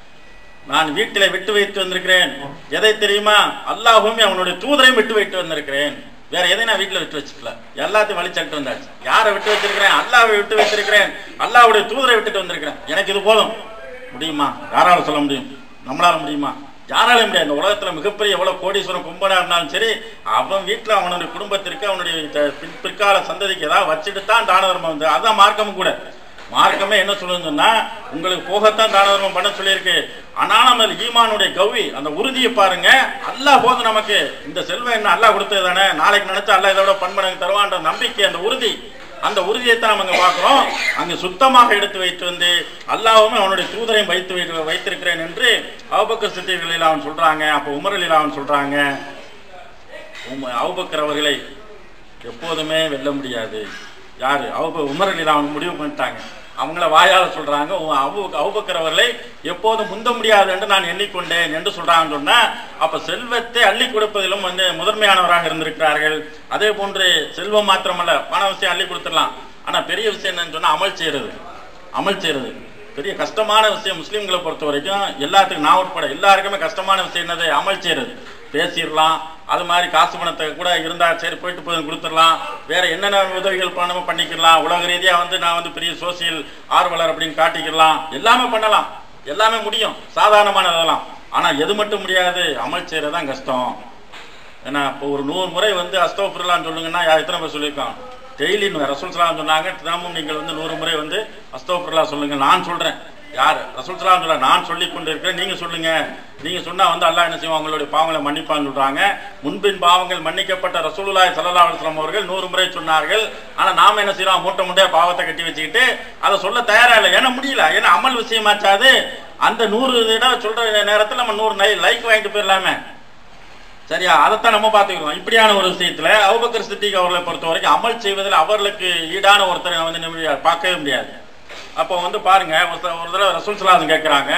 நான் வீட்டிலே விட்டு வைத்து வந்திருக்கிறேன் எதை தெரியுமா அல்லாஹும் அவனுடைய தூதரையும் விட்டு வைத்து வந்திருக்கிறேன் வேற எதை நான் வீட்டுல விட்டு வச்சுக்கல எல்லாத்தையும் வழிச்சட்டு வந்தாச்சு யாரை விட்டு வச்சிருக்கிறேன் அல்லாஹ்வை விட்டு வைத்திருக்கிறேன் அல்லாஹ்வுடைய தூதரை விட்டுட்டு வந்திருக்கிறேன் எனக்கு இது போதும் முடியுமா யாரால சொல்ல முடியும் நம்மளால முடியுமா யாராலும் முடியாது இந்த உலகத்துல மிகப்பெரிய எவ்வளவு கோடீஸ்வரன் கும்பனா இருந்தாலும் சரி அவன் வீட்டுல அவனுடைய குடும்பத்திற்கு அவனுடைய த- பின்- பிற்கால சந்ததிக்கு ஏதாவது வச்சுட்டு தான் தான தர்மம் வந்து அதுதான் மார்க்கமும் கூட மார்க்கமே என்ன சொல்லுதுன்னு சொன்னா உங்களுக்கு போகத்தான் தான தர்மம் பண்ண சொல்லியிருக்கு ஆனா நம்ம ஈமானுடைய கௌவி அந்த உறுதியை பாருங்க அல்லாஹ் போதும் நமக்கு இந்த செல்வம் என்ன அல்லாஹ் கொடுத்தது தானே நாளைக்கு நினைச்சா அல்லாஹ் இதோட பண்பனக்கு தருவான்ற நம்பிக்கை அந்த உறுதி அந்த உறுதியை தான் நம்ம அங்க பார்க்கிறோம் அங்கு சுத்தமாக எடுத்து வைத்து வந்து அல்லாஹ்வுமே அவனுடைய தூதரையும் வைத்து வைத்து- வைத்திருக்கிறேன் என்று அவுபக்கர் சித்திகளில் அவன் சொல்றாங்க அப்ப உமரலில் அவன் சொல்றாங்க உம் அவுபக்கர் அவர்களை எப்போதுமே வெல்ல முடியாது யாரு அவுப உமரலில் அவன் முடிவு பண்ணிட்டாங்க அவங்கள வாயால சொல்றாங்க உ- அபு அவுபக்கர் அவர்களை எப்போதும் முந்த முடியாது என்று நான் எண்ணிக்கொண்டேன் என்று சொல்றாங்கன்னு சொன்னா அப்ப செல்வத்தை அள்ளி கொடுப்பதிலும் வந்து முதன்மையானவராக இருந்திருக்கிறார்கள் அதே போன்று செல்வம் மாத்திரமல்ல பண விஷயம் அள்ளி கொடுத்துடலாம் ஆனா பெரிய விஷயம் என்னன்னு சொன்னா அமல் செய்யறது அமல் செய்யறது பெரிய கஷ்டமான விஷயம் முஸ்லீம்களை பொறுத்த வரைக்கும் எல்லாத்துக்கும் நான் உட்பட எல்லாருக்குமே கஷ்டமான விஷயம் என்னது அமல் செய்யறது பேசிடலாம் அது மாதிரி காசு பணத்தை கூட இருந்தா சரி போயிட்டு போய் கொடுத்துடலாம் வேற என்னென்ன உதவிகள் பண்ணணும் பண்ணிக்கலாம் உலக ரீதியா வந்து நான் வந்து பெரிய சோசியல் ஆர்வலர் அப்படின்னு காட்டிக்கலாம் எல்லாமே பண்ணலாம் எல்லாமே முடியும் சாதாரணமானதெல்லாம் ஆனா எது மட்டும் முடியாது அமல் செய்யறதுதான் கஷ்டம் ஏன்னா இப்போ ஒரு நூறு முறை வந்து அஸ்தோஃபிரலான்னு சொல்லுங்கன்னா யா- எத்தனை பேர் சொல்லியிருக்கான் டெய்லி ரசூல் சலாம் சொன்னாங்க தினமும் நீங்கள் வந்து நூறு முறை வந்து அஸ்தோஃபிரலா சொல்லுங்க நான் சொல்றேன் யார் ரசூல் சலாம் சொல்ல நான் சொல்லி கொண்டு இருக்கிறேன் நீங்க சொல்லுங்க நீங்க சொன்னா வந்து அல்லாஹ் என்ன செய்வான் உங்களுடைய பாவங்களை மன்னிப்பான்னு சொல்றாங்க முன்பின் பாவங்கள் மன்னிக்கப்பட்ட ரசூலுல்லாஹி ஸல்லல்லாஹு அலைஹி வஸல்லம் அவர்கள் நூறு முறை சொன்னார்கள் ஆனா நாம என்ன செய்றோம் மூட்டை மூட்டையா பாவத்தை கட்டி வச்சுக்கிட்டு அதை சொல்ல தயாரா இல்லை ஏன்னா முடியல ஏன்னா அமல் விஷயமாச்சாது அந்த நூறு இடம் சொல்ற நேரத்தில் நம்ம நூறு லைக் வாங்கிட்டு போயிடலாமே சரியா அதைத்தான் நம்ம பார்த்துக்கிறோம் இப்படியான ஒரு விஷயத்துல அவுபக்கர் சித்திக் அவர்களை பொறுத்த வரைக்கும் அமல் செய்வதில் அவர்களுக்கு ஈடான ஒருத்தரை வந்து நிம்மதியா பார்க்கவே முடியாது அப்போ வந்து பாருங்க ஒருத்தர் ஒரு தடவை ரசூல் சலாசன் கேட்குறாங்க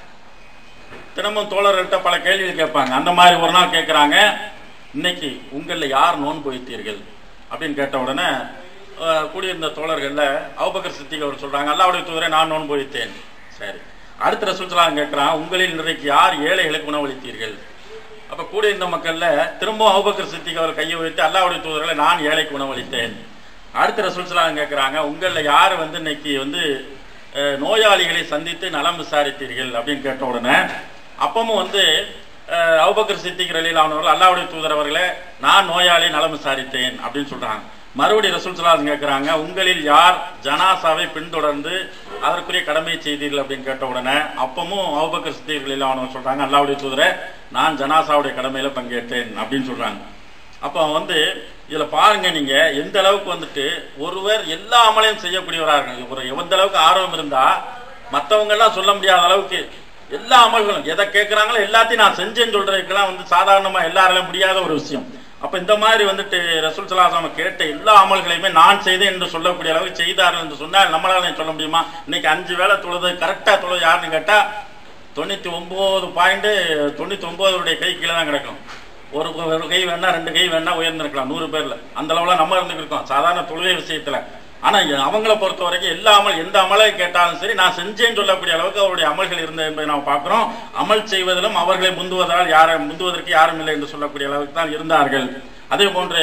தினமும் தோழர்கள்ட்ட பல கேள்விகள் கேட்பாங்க அந்த மாதிரி ஒரு நாள் கேட்குறாங்க இன்னைக்கு உங்களில் யார் நோன்பு வைத்தீர்கள் அப்படின்னு கேட்ட உடனே அஹ், கூடியிருந்த தோழர்கள்ல அவுபக்கர் சித்திக் அவர் சொல்றாங்க அல்லாவுடைய தூதரை நான் நோன்பு வைத்தேன் சரி அடுத்த ரசூல் சலாசன் கேட்குறான் உங்களில் இன்றைக்கு யார் ஏழைகளுக்கு உணவளித்தீர்கள் அப்ப கூட இருந்த மக்கள்ல திரும்ப அபுபக்கர் சித்திக் அவர் கையை வைத்து அல்லாவுடைய தூதர்களை நான் ஏழைக்கு உணவளித்தேன் அடுத்த ரசூல்சலாம் கேட்குறாங்க உங்கள யார் வந்து இன்னைக்கு வந்து அஹ், நோயாளிகளை சந்தித்து நலம் விசாரித்தீர்கள் அப்படின்னு கேட்ட உடனே அப்பமும் வந்து அஹ், அபூபக்கர் சித்திக் ரலில் அவனவர்கள் அல்லாவுடைய தூதர் அவர்களே நான் நோயாளி நலம் விசாரித்தேன் அப்படின்னு சொல்றாங்க மறுபடியும் ரசூல் சலாஸ் கேட்குறாங்க உங்களில் யார் ஜனாசாவை பின்தொடர்ந்து அதற்குரிய கடமையை செய்தீர்கள் அப்படின்னு கேட்ட உடனே அப்பமும் அவுபக்கர் சித்திகளில் அவனவங்க சொல்றாங்க அல்லாவுடைய தூதரை நான் ஜனாசாவுடைய கடமையில பங்கேற்றேன் அப்படின்னு சொல்றாங்க அப்போ வந்து இதுல பாருங்க நீங்க எந்த அளவுக்கு வந்துட்டு ஒருவர் எல்லா அமலையும் செய்யக்கூடியவராக இருக்காங்க ஒரு எந்த அளவுக்கு ஆர்வம் இருந்தா மத்தவங்க எல்லாம் சொல்ல முடியாத அளவுக்கு எல்லா அமல்களும் எதை கேட்கறாங்களோ எல்லாத்தையும் நான் செஞ்சேன்னு சொல்றதுக்கெல்லாம் வந்து சாதாரணமா எல்லாராலும் முடியாத ஒரு விஷயம் அப்ப இந்த மாதிரி வந்துட்டு ரசூல் சலாசம் கேட்ட எல்லா அமல்களையுமே நான் செய்தேன் என்று சொல்லக்கூடிய அளவுக்கு செய்தார்கள் என்று சொன்னால் நம்மளால சொல்ல முடியுமா இன்னைக்கு அஞ்சு வேளை தொழுது கரெக்டா தொழுது யாருன்னு கேட்டா தொண்ணூத்தி ஒன்பது பாயிண்ட் தொண்ணூத்தி ஒன்பதுடைய கை கீழே தான் கிடக்கும் ஒரு ஒரு கை வேணா ரெண்டு கை வேணா உயர்ந்திருக்கலாம் நூறு பேர்ல அந்த அளவுல நம்ம இருந்துருக்கோம் சாதாரண தொழுகை விஷயத்துல ஆனா இ- அவங்கள பொறுத்த வரைக்கும் எல்லா அமல் எந்த அமலை கேட்டாலும் சரி நான் செஞ்சேன்னு சொல்லக்கூடிய அளவுக்கு அவருடைய அமல்கள் இருந்தது என்பதை நாம் பார்க்கிறோம் அமல் செய்வதிலும் அவர்களை முந்துவதால் யாரும் முந்துவதற்கு யாரும் இல்லை என்று சொல்லக்கூடிய அளவுக்கு தான் இருந்தார்கள் அதே போன்று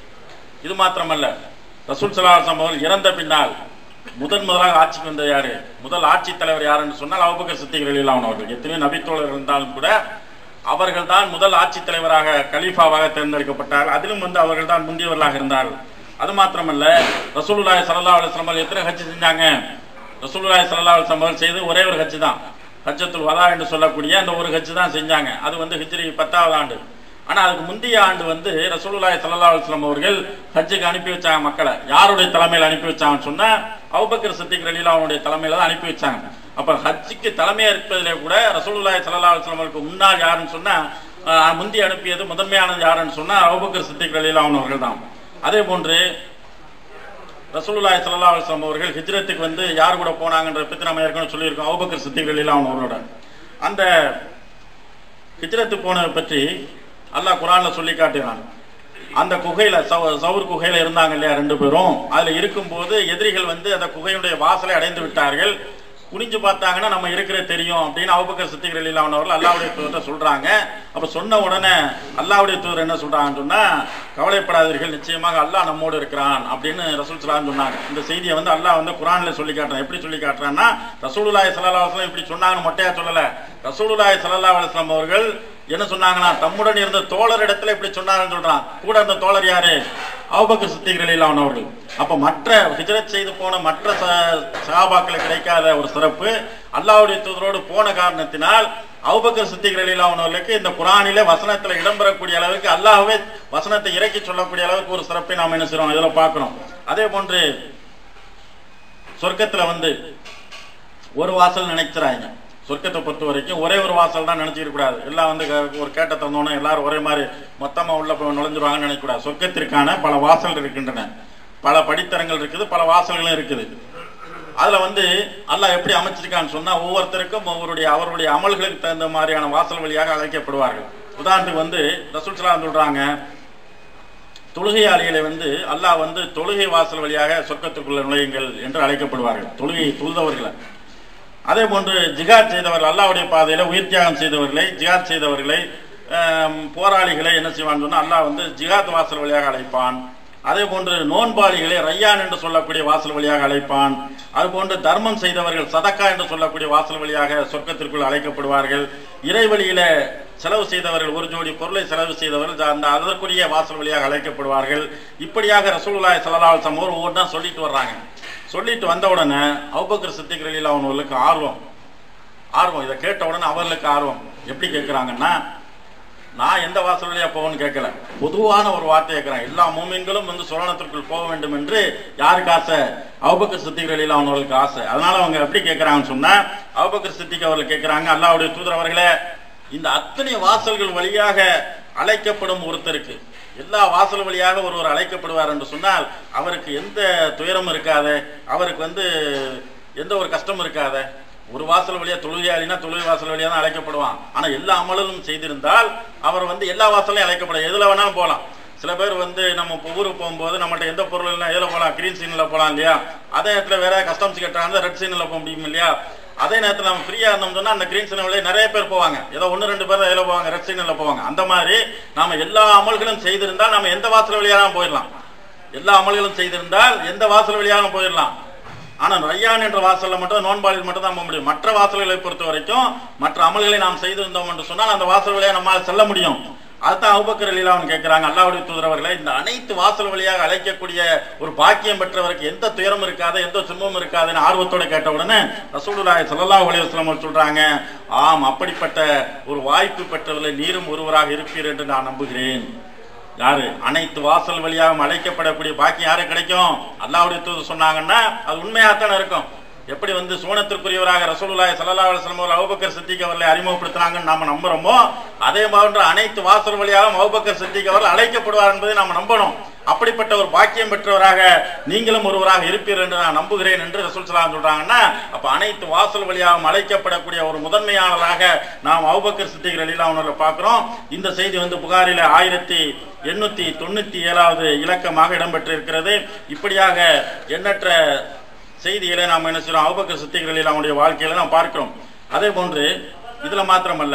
இது மாத்திரமல்ல ரசூல் சலாஹம் அவர்கள் இறந்த பின்னால் முதன் முதலாக ஆட்சிக்கு வந்த யாரு முதல் ஆட்சி தலைவர் யார் என்று சொன்னால் அபுபக்கர் சித்திகள் அவர்கள் எத்தனையோ நபித்தோழர்கள் இருந்தாலும் கூட அவர்கள் தான் முதல் ஆட்சி தலைவராக கலீஃபாவாக தேர்ந்தெடுக்கப்பட்டார்கள் அதிலும் வந்து அவர்கள் தான் முந்தியவர்களாக இருந்தார்கள் அது மாத்திரமல்ல ரசூலுல்லாஹி ஸல்லல்லாஹு அலைஹி வஸல்லம் அவர்கள் எத்தனை ஹஜ் செஞ்சாங்க ரசூலுல்லாஹி ஸல்லல்லாஹு அலைஹி வஸல்லம் அவர்கள் செய்து ஒரே ஒரு ஹஜ் தான் ஹஜ்ஜத்துல் வதா என்று சொல்லக்கூடிய அந்த ஒரு ஹஜ் தான் செஞ்சாங்க அது வந்து ஹிஜ்ரி பத்தாவது ஆண்டு ஆனா அதுக்கு முந்தைய ஆண்டு வந்து ரசூலுல்லாஹி ஸல்லல்லாஹு அலைஹி வஸல்லம் அவர்கள் ஹஜ்ஜுக்கு அனுப்பி வச்சாங்க மக்களை யாருடைய தலைமையில் அனுப்பி வச்சாங்கன்னு சொன்னா அபூபக்கர் சித்திக் ரலியல்லாஹு அவனுடைய தலைமையில தான் அனுப்பி வச்சாங்க அப்ப ஹஜ்ஜுக்கு தலைமையா இருப்பதிலே கூட ரசூலுல்லாஹி ஸல்லல்லாஹு அலைஹி வஸல்லம் அவருக்கு முன்னால் யாருன்னு சொன்னா ஆஹ், முந்தி அனுப்பியது முதன்மையானது யாருன்னு சொன்னா அபூபக்கர் சித்திக் ரலியல்லாஹு அவர்கள் தான் அதே போன்று ரசூலுல்லாஹி ஸல்லல்லாஹு அலைஹி வஸல்லம் அவர்கள் ஹிஜ்ரத்துக்கு வந்து யார் கூட போனாங்கன்ற பத்தி நம்ம ஏற்கனவே சொல்லியிருக்கோம் அபூபக்கர் சித்திக் ரலியல்லாஹு அவர்களோட அந்த ஹிஜ்ரத்து போனதை பற்றி அல்லாஹ் குரான்ல சொல்லி காட்டுகிறான் அந்த குகையில சவு- சவுர் குகையில இருந்தாங்க இல்லையா ரெண்டு பேரும் அதுல இருக்கும்போது எதிரிகள் வந்து அந்த குகையுடைய வாசலை அடைந்து விட்டார்கள் குனிஞ்சு பார்த்தாங்கன்னா நம்ம இருக்கிறது தெரியும் அப்படின்னு அவுபக்கர் சித்திகள் இல்லாமல் அவர்கள் அல்லாவுடைய தூதர் சொல்றாங்க அப்ப சொன்ன உடனே அல்லாவுடைய தூதர் என்ன சொல்றாங்கன்னு சொன்னா கவலைப்படாதீர்கள் நிச்சயமாக அல்லாஹ் நம்மோடு இருக்கிறான் அப்படின்னு ரசூல் சலாம் சொன்னாங்க இந்த செய்தியை வந்து அல்லாஹ் வந்து குரான்ல சொல்லி காட்டுறான் எப்படி சொல்லி காட்டுறான்னா ரசூலுல்லாஹி ஸல்லல்லாஹு அலைஹி வஸல்லம் இப்படி சொன்னாங்கன்னு மொட்டையா சொல்லல ரசூலுல்லாஹி ஸல்லல்லாஹு அலைஹி வஸல்லம் அவர்கள் என்ன சொன்னாங்கன்னா தம்முடன் இருந்த தோழர் இடத்துல இப்படி சொன்னாங்கன்னு சொல்றான் கூட அந்த தோழர் யாரு அவுபக்கர் சித்திகளில் அவர்கள் அப்ப மற்ற ஹிஜ்ரத் செய்து போன மற்ற ச- சஹாபாக்களுக்கு கிடைக்காத ஒரு சிறப்பு அல்லாஹ்வுடைய தூதரோடு போன காரணத்தினால் அவுபக்கர் சித்திகளில் அவர்களுக்கு இந்த குரானிலே வசனத்துல இடம்பெறக்கூடிய அளவுக்கு அல்லாஹ்வே வசனத்தை இறக்கி சொல்லக்கூடிய அளவுக்கு ஒரு சிறப்பை நாம் என்ன செய்றோம் இதுல பார்க்கிறோம் அதே போன்று சொர்க்கத்துல வந்து ஒரு வாசல் நினைக்கிறாங்க சொர்க்கத்தை பொறுத்த வரைக்கும் ஒரே ஒரு வாசல் தான் நினைச்சிக்க கூடாது எல்லாம் வந்து க- ஒரு கேட்ட தந்தோன்னே எல்லாரும் ஒரே மாதிரி மொத்தமா உள்ள போய் நுழைஞ்சிருவாங்கன்னு நினைக்கக்கூடாது சொர்க்கத்திற்கான பல வாசல் இருக்கின்றன பல படித்தரங்கள் இருக்குது பல வாசல்களும் இருக்குது அதுல வந்து அல்லாஹ் எப்படி அமைச்சிருக்கான்னு சொன்னா ஒவ்வொருத்தருக்கும் ஒவ்வொருடைய அவருடைய அமல்களுக்கு தகுந்த மாதிரியான வாசல் வழியாக அழைக்கப்படுவார்கள் உதாரணத்துக்கு வந்து ரசூல் ஸல்லல்லாஹு சொல்றாங்க தொழுகையாளிகளை வந்து அல்லாஹ் வந்து தொழுகை வாசல் வழியாக சொர்க்கத்துக்குள்ள நுழையுங்கள் என்று அழைக்கப்படுவார்கள் தொழுகை தொழுதவர்களை அதே போன்று ஜிகாத் செய்தவர்கள் அல்லாஹ்வுடைய பாதையில உயிர் தியாகம் செய்தவர்களை ஜிகாத் செய்தவர்களை ஆம், போராளிகளை என்ன செய்வான்னு சொன்னா அல்லாஹ் வந்து ஜிகாத் வாசல் வழியாக அழைப்பான் அதே போன்று நோன்பாளிகளை ரையான் என்று சொல்லக்கூடிய வாசல் வழியாக அழைப்பான் அது போன்று தர்மம் செய்தவர்கள் சதக்கா என்று சொல்லக்கூடிய வாசல் வழியாக சொர்க்கத்திற்குள் அழைக்கப்படுவார்கள் இறைவழியில செலவு செய்தவர்கள் ஒரு ஜோடி பொருளை செலவு செய்தவர்கள் அந்த அதற்குரிய வாசல் வழியாக அழைக்கப்படுவார்கள் இப்படியாக ரசூலுல்லாஹி ஸல்லல்லாஹு அலைஹி வஸல்லம் ஒவ்வொன்றா சொல்லிட்டு வர்றாங்க சொல்லிட்டு வந்த உடனே அபூபக்கர் சித்திக் ரலியல்லாஹு அவர்களுக்கு ஆர்வம் ஆர்வம் இதை கேட்ட உடனே அவர்களுக்கு ஆர்வம் எப்படி கேட்கிறாங்கன்னா நான் எந்த வாசல் வழியா போவேன்னு கேட்கல பொதுவான ஒரு வார்த்தை கேட்கிறேன் எல்லா மூமின்களும் வந்து சுரணத்திற்குள் போக வேண்டும் என்று யாருக்கு ஆசை அவுபக்கர் சித்திக் ரலியல்லாஹு அவர்களுக்கு ஆசை அதனால அவங்க எப்படி கேட்கறாங்கன்னு சொன்னா அவுபக்கர் சித்திக் அவர்கள் கேட்கறாங்க அல்லாஹ்வுடைய தூதர் அவர்களே இந்த அத்தனை வாசல்கள் வழியாக அழைக்கப்படும் ஒருத்தருக்கு எல்லா வாசல் வழியாக ஒருவர் அழைக்கப்படுவார் என்று சொன்னால் அவருக்கு எந்த துயரமும் இருக்காது அவருக்கு வந்து எந்த ஒரு கஷ்டமும் இருக்காது ஒரு வாசல் வழியா தொழுகையாளினா தொழுகை வாசல் வழியா தான் அழைக்கப்படுவான் ஆனா எல்லா அமலும் செய்திருந்தால் அவர் வந்து எல்லா வாசலையும் அழைக்கப்பட எதுல வேணாலும் போகலாம் சில பேர் வந்து நம்ம இப்போ ஊருக்கு போகும்போது நம்மகிட்ட எந்த பொருள் இல்லை எதில் போகலாம் கிரீன் சீனில் போகலாம் இல்லையா அதே நேரத்தில் வேற கஸ்டம்ஸ் கேட்டாங்க ரெட் சீனில் போக முடியும் இல்லையா அதே நேரத்தில் நம்ம ஃப்ரீயா இருந்தோம் சொன்னா அந்த கிரீன் சீனில் நிறைய பேர் போவாங்க ஏதோ ஒன்று ரெண்டு பேர் தான் எதில் போவாங்க ரெட் சீனில் போவாங்க அந்த மாதிரி நாம எல்லா அமல்களும் செய்திருந்தால் நம்ம எந்த வாசல் வழியாக போயிடலாம் எல்லா அமல்களும் செய்திருந்தால் எந்த வாசல் வழியாக போயிடலாம் ஆனா ரய்யான் என்ற வாசல்ல மட்டும் நோன்பாளில் மட்டும் தான் போக முடியும் மற்ற வாசல்களை பொறுத்த வரைக்கும் மற்ற அமல்களை நாம் செய்திருந்தோம் என்று சொன்னால் அந்த வாசல் வழியாக நம்மால் செல்ல முடியும் அதுதான் அவுபக்கர் அலிலாவன் கேட்கிறாங்க அல்லாவுடைய தூதரவர்களை இந்த அனைத்து வாசல் வழியாக அழைக்கக்கூடிய ஒரு பாக்கியம் பெற்றவருக்கு எந்த துயரம் இருக்காது எந்த துன்பமும் இருக்காதுன்னு ஆர்வத்தோட கேட்ட உடனே ரசூலுல்லாஹி ஸல்லல்லாஹு அலைஹி வஸல்லம் சொல்றாங்க ஆம் அப்படிப்பட்ட ஒரு வாய்ப்பு பெற்றவர்களை நீரும் ஒருவராக இருப்பீர் என்று நான் நம்புகிறேன் யாரு அனைத்து வாசல் வழியாக அழைக்கப்படக்கூடிய பாக்கியம் யாரு கிடைக்கும் அல்லாவுடைய தூதர் சொன்னாங்கன்னா அது உண்மையாகத்தானே இருக்கும் எப்படி வந்து சோனத்திற்குரியவராக ரசூலுல்லாஹி ஸல்லல்லாஹு அலைஹி வஸல்லம் அவர்கள் அபூபக்கர் சித்திக் அவர்களை அறிமுகப்படுத்தினாங்கன்னு நாம நம்புறோமோ அதே மாதிரி அனைத்து வாசல் வழியாக அபூபக்கர் சித்திக் அவர்கள் அழைக்கப்படுவார் என்பதை நாம நம்பணும் அப்படிப்பட்ட ஒரு பாக்கியம் பெற்றவராக நீங்களும் ஒருவராக இருப்பீர் என்று நான் நம்புகிறேன் என்று ரசூல் சலாம் சொல்றாங்கன்னா அப்ப அனைத்து வாசல் வழியாகவும் அழைக்கப்படக்கூடிய ஒரு முதன்மையானதாக நாம் அவுபக்கர் சித்திகர் அலிலா அவர்களை பார்க்கிறோம் இந்த செய்தி வந்து புகாரில ஆயிரத்தி எண்ணூத்தி தொண்ணூத்தி ஏழாவது இலக்கமாக இடம்பெற்றிருக்கிறது இப்படியாக எண்ணற்ற செய்திகளை நாம் என்ன செய்யறோம் அவுபக்கர் சித்திகர் அலிலா அவனுடைய வாழ்க்கையில நாம் பார்க்கிறோம் அதே போன்று இதுல மாத்திரமல்ல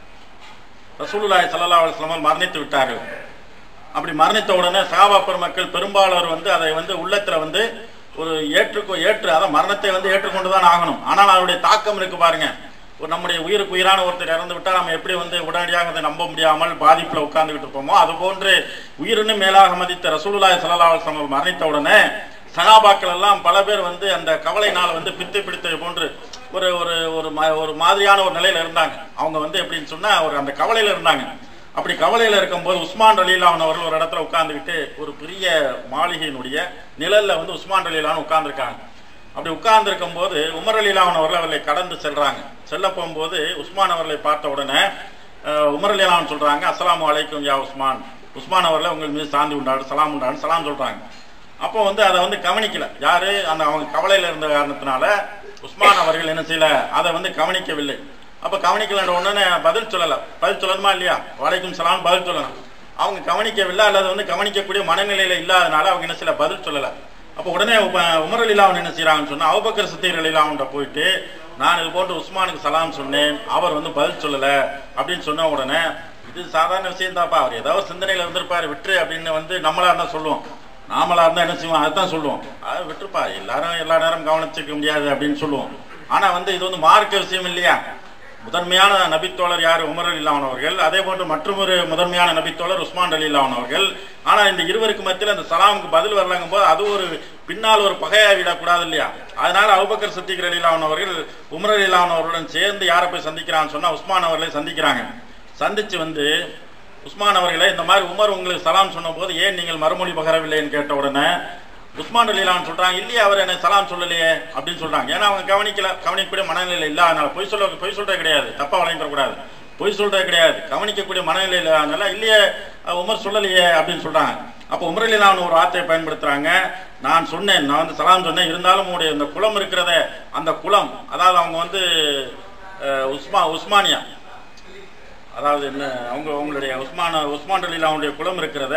ரசூலுல்லாஹி ஸல்லல்லாஹு அலைஹி வஸல்லம் மரணித்து விட்டார்கள் அப்படி மரணித்த உடனே சகாபா பெருமக்கள் பெரும்பாலோர் வந்து அதை வந்து உள்ளத்துல வந்து ஒரு ஏற்றுக்கோ ஏற்று அதான் மரணத்தை வந்து ஏற்றுக்கொண்டு தான் ஆகணும் ஆனால் அதனுடைய தாக்கம் இருக்கு பாருங்க ஒரு நம்முடைய உயிருக்கு உயிரான ஒருத்தர் இறந்து விட்டால் நம்ம எப்படி வந்து உடனடியாக அதை நம்ப முடியாமல் பாதிப்புல உட்கார்ந்துகிட்டு இருப்போமோ அது போன்று உயிரினு மேலாக மதித்த ரசூலுல்லாஹி ஸல்லல்லாஹு அலைஹி வஸல்லம் மரணித்த உடனே சகாபாக்கள் எல்லாம் பல பேர் வந்து அந்த கவலைனால் வந்து பித்து பிடித்தது போன்று ஒரு ஒரு ஒரு ம- ஒரு மாதிரியான ஒரு நிலையில இருந்தாங்க அவங்க வந்து எப்படின்னு சொன்னா ஒரு அந்த கவலையில இருந்தாங்க அப்படி கவலையில இருக்கும்போது உஸ்மான் ரலீலான் அவர்கள் ஒரு இடத்துல உட்கார்ந்துக்கிட்டு ஒரு பெரிய மாளிகையினுடைய நிழல்ல வந்து உஸ்மான் ரலீலான் உட்கார்ந்துருக்காங்க அப்படி உட்கார்ந்துருக்கும் போது உமர் அலிலான் அவர்கள் அவர்களை கடந்து செல்றாங்க செல்ல போகும்போது உஸ்மான் அவர்களை பார்த்த உடனே அஹ், உமர் அலிலான் சொல்றாங்க அஸ்ஸலாமு அலைக்கும் யா உஸ்மான் உஸ்மான் அவர்களை உங்கள் மீது சாந்தி உண்டாடு சலாம் உண்டாடு சலாம் சொல்றாங்க அப்போ வந்து அதை வந்து கவனிக்கல யாரு அந்த அவங்க கவலையில இருந்த காரணத்தினால உஸ்மான் அவர்கள் என்ன செய்யல அதை வந்து கவனிக்கவில்லை அப்ப கவனிக்கலன்ற உடனே பதில் சொல்லல பதில் சொல்லணுமா இல்லையா வலைக்கும் சலாம் பதில் சொல்லணும் அவங்க கவனிக்கவில்லை அல்லது வந்து கவனிக்கக்கூடிய மனநிலையில இல்லாதனால அவங்க என்ன செய்யல பதில் சொல்லல அப்ப உடனே உப- உமர் அலிலாவன் என்ன செய்யறாங்கன்னு சொன்னா அவுபக்கர் சித்தீர் அலிலாவன்ட்ட போயிட்டு நான் இது போன்று உஸ்மானுக்கு சலாம் சொன்னேன் அவர் வந்து பதில் சொல்லல அப்படின்னு சொன்ன உடனே இது சாதாரண விஷயம் தான்ப்பா அவர் ஏதாவது சிந்தனையில இருந்திருப்பாரு விட்டுரு அப்படின்னு வந்து நம்மளா இருந்தா சொல்லுவோம் நாமளா இருந்தா என்ன செய்வோம் அதுதான் சொல்லுவோம் அதை விட்டுருப்பா எல்லாரும் எல்லா நேரம் கவனிச்சுக்க முடியாது அப்படின்னு சொல்லுவோம் ஆனா வந்து இது வந்து மார்க்க விஷயம் இல்லையா முதன்மையான நபித்தோழர் யார் உமர் அலிலான் அவர்கள் அதே போன்று மற்றொரு முதன்மையான நபித்தோழர் உஸ்மான் அலிலான் அவர்கள் ஆனா இந்த இருவருக்கு மத்தியில் அந்த சலாமுக்கு பதில் வரலங்கும் போது அது ஒரு பின்னால் ஒரு பகையா விடக்கூடாது இல்லையா அதனால அபுபக்கர் சித்திக் அலிலான் அவர்கள் உமர் அலிலான் அவர்களுடன் சேர்ந்து யாரை போய் சந்திக்கிறான்னு சொன்னா உஸ்மான் அவர்களை சந்திக்கிறாங்க சந்திச்சு வந்து உஸ்மான் அவர்களே இந்த மாதிரி உமர் உங்களுக்கு சலாம் சொன்ன போது ஏன் நீங்கள் மறுமொழி பகரவில்லைன்னு கேட்ட உடனே உஸ்மான் அலிலான் சொல்றாங்க இல்லையே அவர் என்ன சலாம் சொல்லலையே அப்படின்னு சொல்றாங்க ஏன்னா அவங்க கவனிக்கல கவனிக்கக்கூடிய மனநிலையில இல்ல அதனால பொய் சொல்ல பொய் சொல்றது கிடையாது தப்பா வழங்கிடக்கூடாது பொய் சொல்றது கிடையாது கவனிக்கக்கூடிய மனநிலையில அதனால இல்லையே அஹ், உமர் சொல்லலையே அப்படின்னு சொல்றாங்க அப்போ உமர் அலிலான் ஒரு வார்த்தையை பயன்படுத்துறாங்க நான் சொன்னேன் நான் வந்து சலாம் சொன்னேன் இருந்தாலும் உங்களுடைய இந்த குளம் இருக்கிறத அந்த குளம் அதாவது அவங்க வந்து அஹ், உஸ்மா உஸ்மானியா அதாவது என்ன அவங்க அவங்களுடைய உஸ்மான உஸ்மான் அலிலா அவங்களுடைய குளம் இருக்கிறத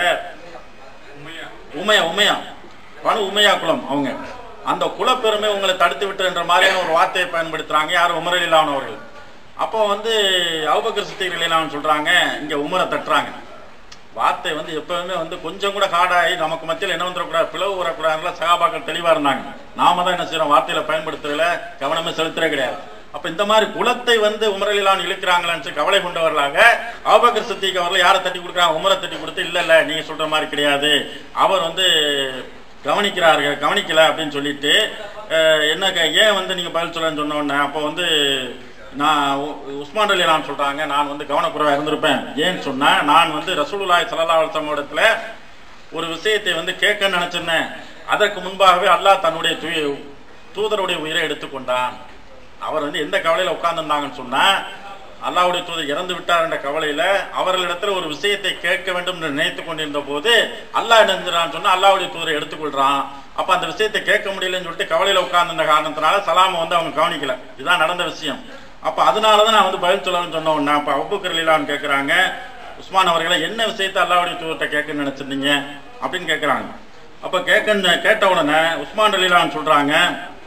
உமையா உமையா பனு உமையா குளம் அவங்க அந்த குலப்பெருமை உங்களை தடுத்து விட்டு என்ற மாதிரியான ஒரு வார்த்தையை பயன்படுத்துறாங்க யார் உமர் அலிலான் அவர்கள் அப்போ வந்து அவுபக்கர் சித்திகள் எல்லாம் சொல்றாங்க இங்க உமரை தட்டுறாங்க வார்த்தை வந்து எப்பவுமே வந்து கொஞ்சம் கூட ஹார்டாகி நமக்கு மத்தியில் என்ன வந்துடக்கூடாது பிளவு வரக்கூடாதுல சகாபாக்கள் தெளிவா இருந்தாங்க நாம தான் என்ன செய்யறோம் வார்த்தையில பயன்படுத்துறதுல கவனமே செலுத்துறே கிடையாது அப்ப இந்த மாதிரி குலத்தை வந்து உமரலிலான் இழுக்கிறாங்களான்னு சொல்லி கவலை கொண்டவர்களாக அபகர் சித்திக்கு அவர்கள் யாரை தட்டி கொடுக்குறாங்க உமரை தட்டி கொடுத்து இல்ல இல்ல நீங்க சொல்ற மாதிரி கிடையாது அவர் வந்து கவனிக்கிறார்கள் கவனிக்கல அப்படின்னு சொல்லிட்டு அஹ், என்ன க- ஏன் வந்து நீங்க பதில் சொல்லன்னு சொன்ன உடனே அப்போ வந்து நான் உ- உஸ்மான் அலி நான் சொல்றாங்க நான் வந்து கவனக்குறைவா இருந்திருப்பேன் ஏன்னு சொன்னா நான் வந்து ரசூலுல்லாஹி ஸல்லல்லாஹு அலைஹி வஸல்லம் இடத்துல ஒரு விஷயத்தை வந்து கேட்க நினைச்சிருந்தேன் அதற்கு முன்பாகவே அல்லாஹ் தன்னுடைய தூய- தூதருடைய உயிரை எடுத்துக்கொண்டான் அவர் வந்து எந்த கவலையில உட்கார்ந்துருந்தாங்கன்னு சொன்னா அல்லாஹ்வுடைய தூதர் இறந்து விட்டார் என்ற கவலையில அவர்களிடத்துல ஒரு விஷயத்தை கேட்க வேண்டும் என்று நினைத்து கொண்டிருந்த போது அல்லாஹ் என்ன செஞ்சான்னு சொன்னா அல்லாஹ்வுடைய தூதரை எடுத்துக்கொள்றான் அப்ப அந்த விஷயத்தை கேட்க முடியலன்னு சொல்லிட்டு கவலையில உட்கார்ந்திருந்த காரணத்தினால சலாம வந்து அவங்க கவனிக்கல இதுதான் நடந்த விஷயம் அப்ப அதனாலதான் நான் வந்து பதில் சொல்லணும்னு சொன்ன உடனே அப்ப அபுக்கர் லீலான்னு கேட்கறாங்க உஸ்மான் அவர்களை என்ன விஷயத்தை அல்லாஹ்வுடைய தூதர்கிட்ட கேட்கணும்னு நினைச்சிருந்தீங்க அப்படின்னு கேட்கறாங்க அப்ப கேட்க கேட்ட உடனே உஸ்மான் லீலான்னு சொல்றாங்க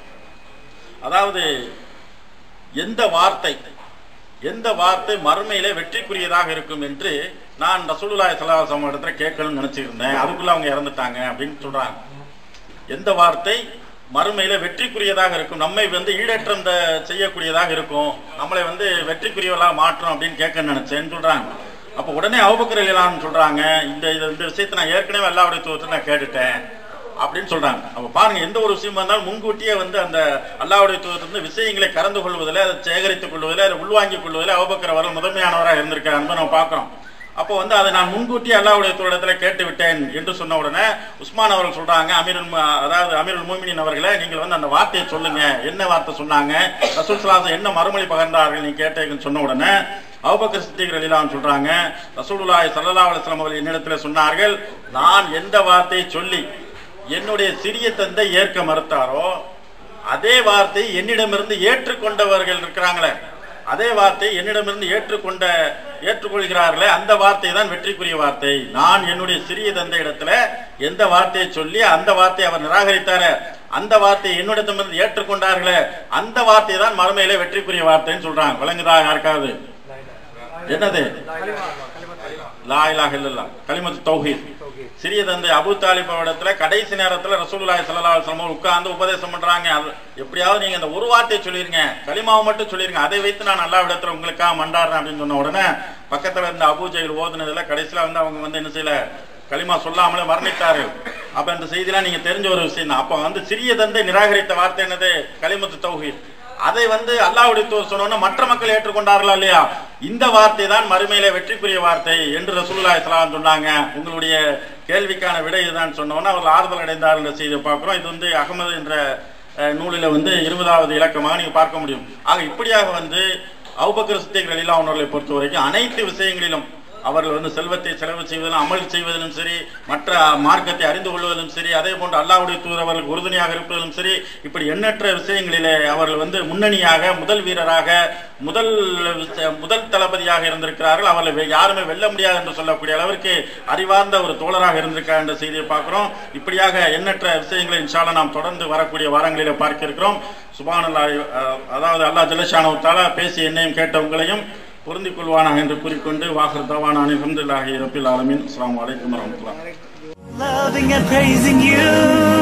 அதாவது எந்த வார்த்தை எந்த வார்த்தை மறுமையிலே வெற்றிக்குரியதாக இருக்கும் என்று நான் ரசூலுல்லாஹி ஸல்லல்லாஹு அலைஹி வஸல்லம் இடத்துல கேட்கணும்னு நினைச்சிருந்தேன் அதுக்குள்ள அவங்க இறந்துட்டாங்க அப்படின்னு சொல்றாங்க எந்த வார்த்தை மறுமையில வெற்றிக்குரியதாக இருக்கும் நம்மை வந்து ஈடேற்றம் த- செய்யக்கூடியதாக இருக்கும் நம்மளை வந்து வெற்றிக்குரியவர்களாக மாற்றும் அப்படின்னு கேட்க நினைச்சேன்னு சொல்றாங்க அப்ப உடனே அவுபக்கர் அலிலான்னு சொல்றாங்க இந்த இது- இந்த விஷயத்தை நான் ஏற்கனவே அல்லாவுடைய தூரத்தை நான் கேட்டுட்டேன் அப்படின்னு சொல்றாங்க அப்ப பாருங்க எந்த ஒரு விஷயமா இருந்தாலும் முன்கூட்டியே வந்து அந்த அல்லாவுடைய தூதத்திலிருந்து விஷயங்களை கறந்து கொள்வதில் அதை சேகரித்துக் கொள்வதில் அதை உள்வாங்கிக் கொள்வதில் அவுபக்கர் அவர்கள் முதன்மையானவராக இருந்திருக்கிறார் நம்ம பார்க்கிறோம் அப்போ வந்து அதை நான் முன்கூட்டி அல்லாவுடைய தூரத்துல கேட்டு விட்டேன் என்று சொன்ன உடனே உஸ்மான் அவர்கள் சொல்றாங்க அமீருல் மு- அதாவது அமீருல் மூமினின் அவர்களே நீங்கள் வந்து அந்த வார்த்தையை சொல்லுங்க என்ன வார்த்தை சொன்னாங்க ரசூல் சலாசம் என்ன மறுமொழி பகர்ந்தார்கள் நீ கேட்டேன்னு சொன்ன உடனே அவுபக்கர் சித்திக் ரலிலான்னு சொல்றாங்க ரசூலுல்லாஹி ஸல்லல்லாஹு அலைஹி வஸல்லம் அவர்கள் என்னிடத்தில் சொன்னார்கள் நான் எந்த வார்த்தையை சொல்லி என்னுடைய சிறிய தந்தை ஏற்க மறுத்தாரோ அதே வார்த்தை என்னிடமிருந்து ஏற்றுக்கொண்டவர்கள் இருக்கிறாங்களே அதே வார்த்தை என்னிடமிருந்து ஏற்றுக்கொண்ட ஏற்றுக்கொள்கிறார்களே அந்த வார்த்தை தான் வெற்றிக்குரிய வார்த்தை நான் என்னுடைய சிறிய தந்தை இடத்துல எந்த வார்த்தையை சொல்லி அந்த வார்த்தையை அவர் நிராகரித்தார அந்த வார்த்தையை என்னிடத்திலிருந்து ஏற்றுக்கொண்டார்களே அந்த வார்த்தை தான் மறுமையிலே வெற்றிக்குரிய வார்த்தைன்னு சொல்றாங்க விளங்குதா யாருக்காவது என்னது லா இலாஹ இல்லல்லாஹ் கலிமத்து தௌஹீத் சிறிய தந்தை அபு தாலிப் இடத்துல கடைசி நேரத்துல ரசூலுல்லாஹி ஸல்லல்லாஹு அலைஹி வஸல்லம் உட்கார்ந்து உபதேசம் பண்றாங்க அது எப்படியாவது நீங்க இந்த ஒரு வார்த்தையை சொல்லிருங்க கலிமாவை மட்டும் சொல்லிருங்க அதை வைத்து நான் அல்லாஹ் இடத்துல உங்களுக்காக மண்டாடுறேன் அப்படின்னு சொன்ன உடனே பக்கத்துல இருந்த அபு ஜெயில் ஓதுனதுல கடைசியில வந்து அவங்க வந்து என்ன செய்யல களிமா சொல்லாமலே மரணித்தார்கள் அப்ப இந்த செய்திலாம் நீங்க தெரிஞ்ச ஒரு விஷயம் தான் அப்ப வந்து சிறிய தந்தை நிராகரித்த வார்த்தை என்னது கலிமத்து தௌஹீத் அதை வந்து அல்லாஹ்வுடைய தூதர் சொன்னோன்னா மற்ற மக்கள் ஏற்றுக்கொண்டார்களா இல்லையா இந்த வார்த்தை தான் மறுமையில வெற்றிக்குரிய வார்த்தை என்று ரசூலுல்லாஹி ஸல்லல்லாஹு சொன்னாங்க உங்களுடைய கேள்விக்கான விடை இதுதான் சொன்னோன்னா அவர்கள் ஆறுதல் அடைந்தார் என்ற செய்தியை பார்க்கிறோம் இது வந்து அகமது என்ற அஹ், நூலில வந்து இருபதாவது இலக்கமாக நீங்க பார்க்க முடியும் ஆக இப்படியாக வந்து அவுபக்கர் சித்திக் ரலிலா அவர்களை பொறுத்த வரைக்கும் அனைத்து விஷயங்களிலும் அவர்கள் வந்து செல்வத்தை செலவு செய்வதிலும் அமல் செய்வதிலும் சரி மற்ற மார்க்கத்தை அறிந்து கொள்வதிலும் சரி அதே போன்று அல்லாஹ்வுடைய தூதர் அவர்களுக்கு உறுதுணையாக இருப்பதிலும் சரி இப்படி எண்ணற்ற விஷயங்களிலே அவர்கள் வந்து முன்னணியாக முதல் வீரராக முதல் விஷ- முதல் தளபதியாக இருந்திருக்கிறார்கள் அவர்களை வே- யாருமே வெல்ல முடியாது என்று சொல்லக்கூடிய அளவிற்கு அறிவார்ந்த ஒரு தோழராக இருந்திருக்கார் என்ற செய்தியை பார்க்கிறோம் இப்படியாக எண்ணற்ற விஷயங்களை இன்ஷால்லா நாம் தொடர்ந்து வரக்கூடிய வாரங்களிலே பார்க்க இருக்கிறோம் சுபானல்லாஹ் அஹ், அதாவது அல்லாஹ் ஜல்லஷானவத்தால பேசி என்னையும் கேட்ட உங்களையும் பொருந்திக் கொள்வானாக என்று கூறிக்கொண்டு வாகர் தவானான் அலமதுல்லாஹி ரபில் ஆலமின் அஸ்ஸலாமு அலைக்கும் வரஹ்மத்துல்லாஹி Loving and praising you.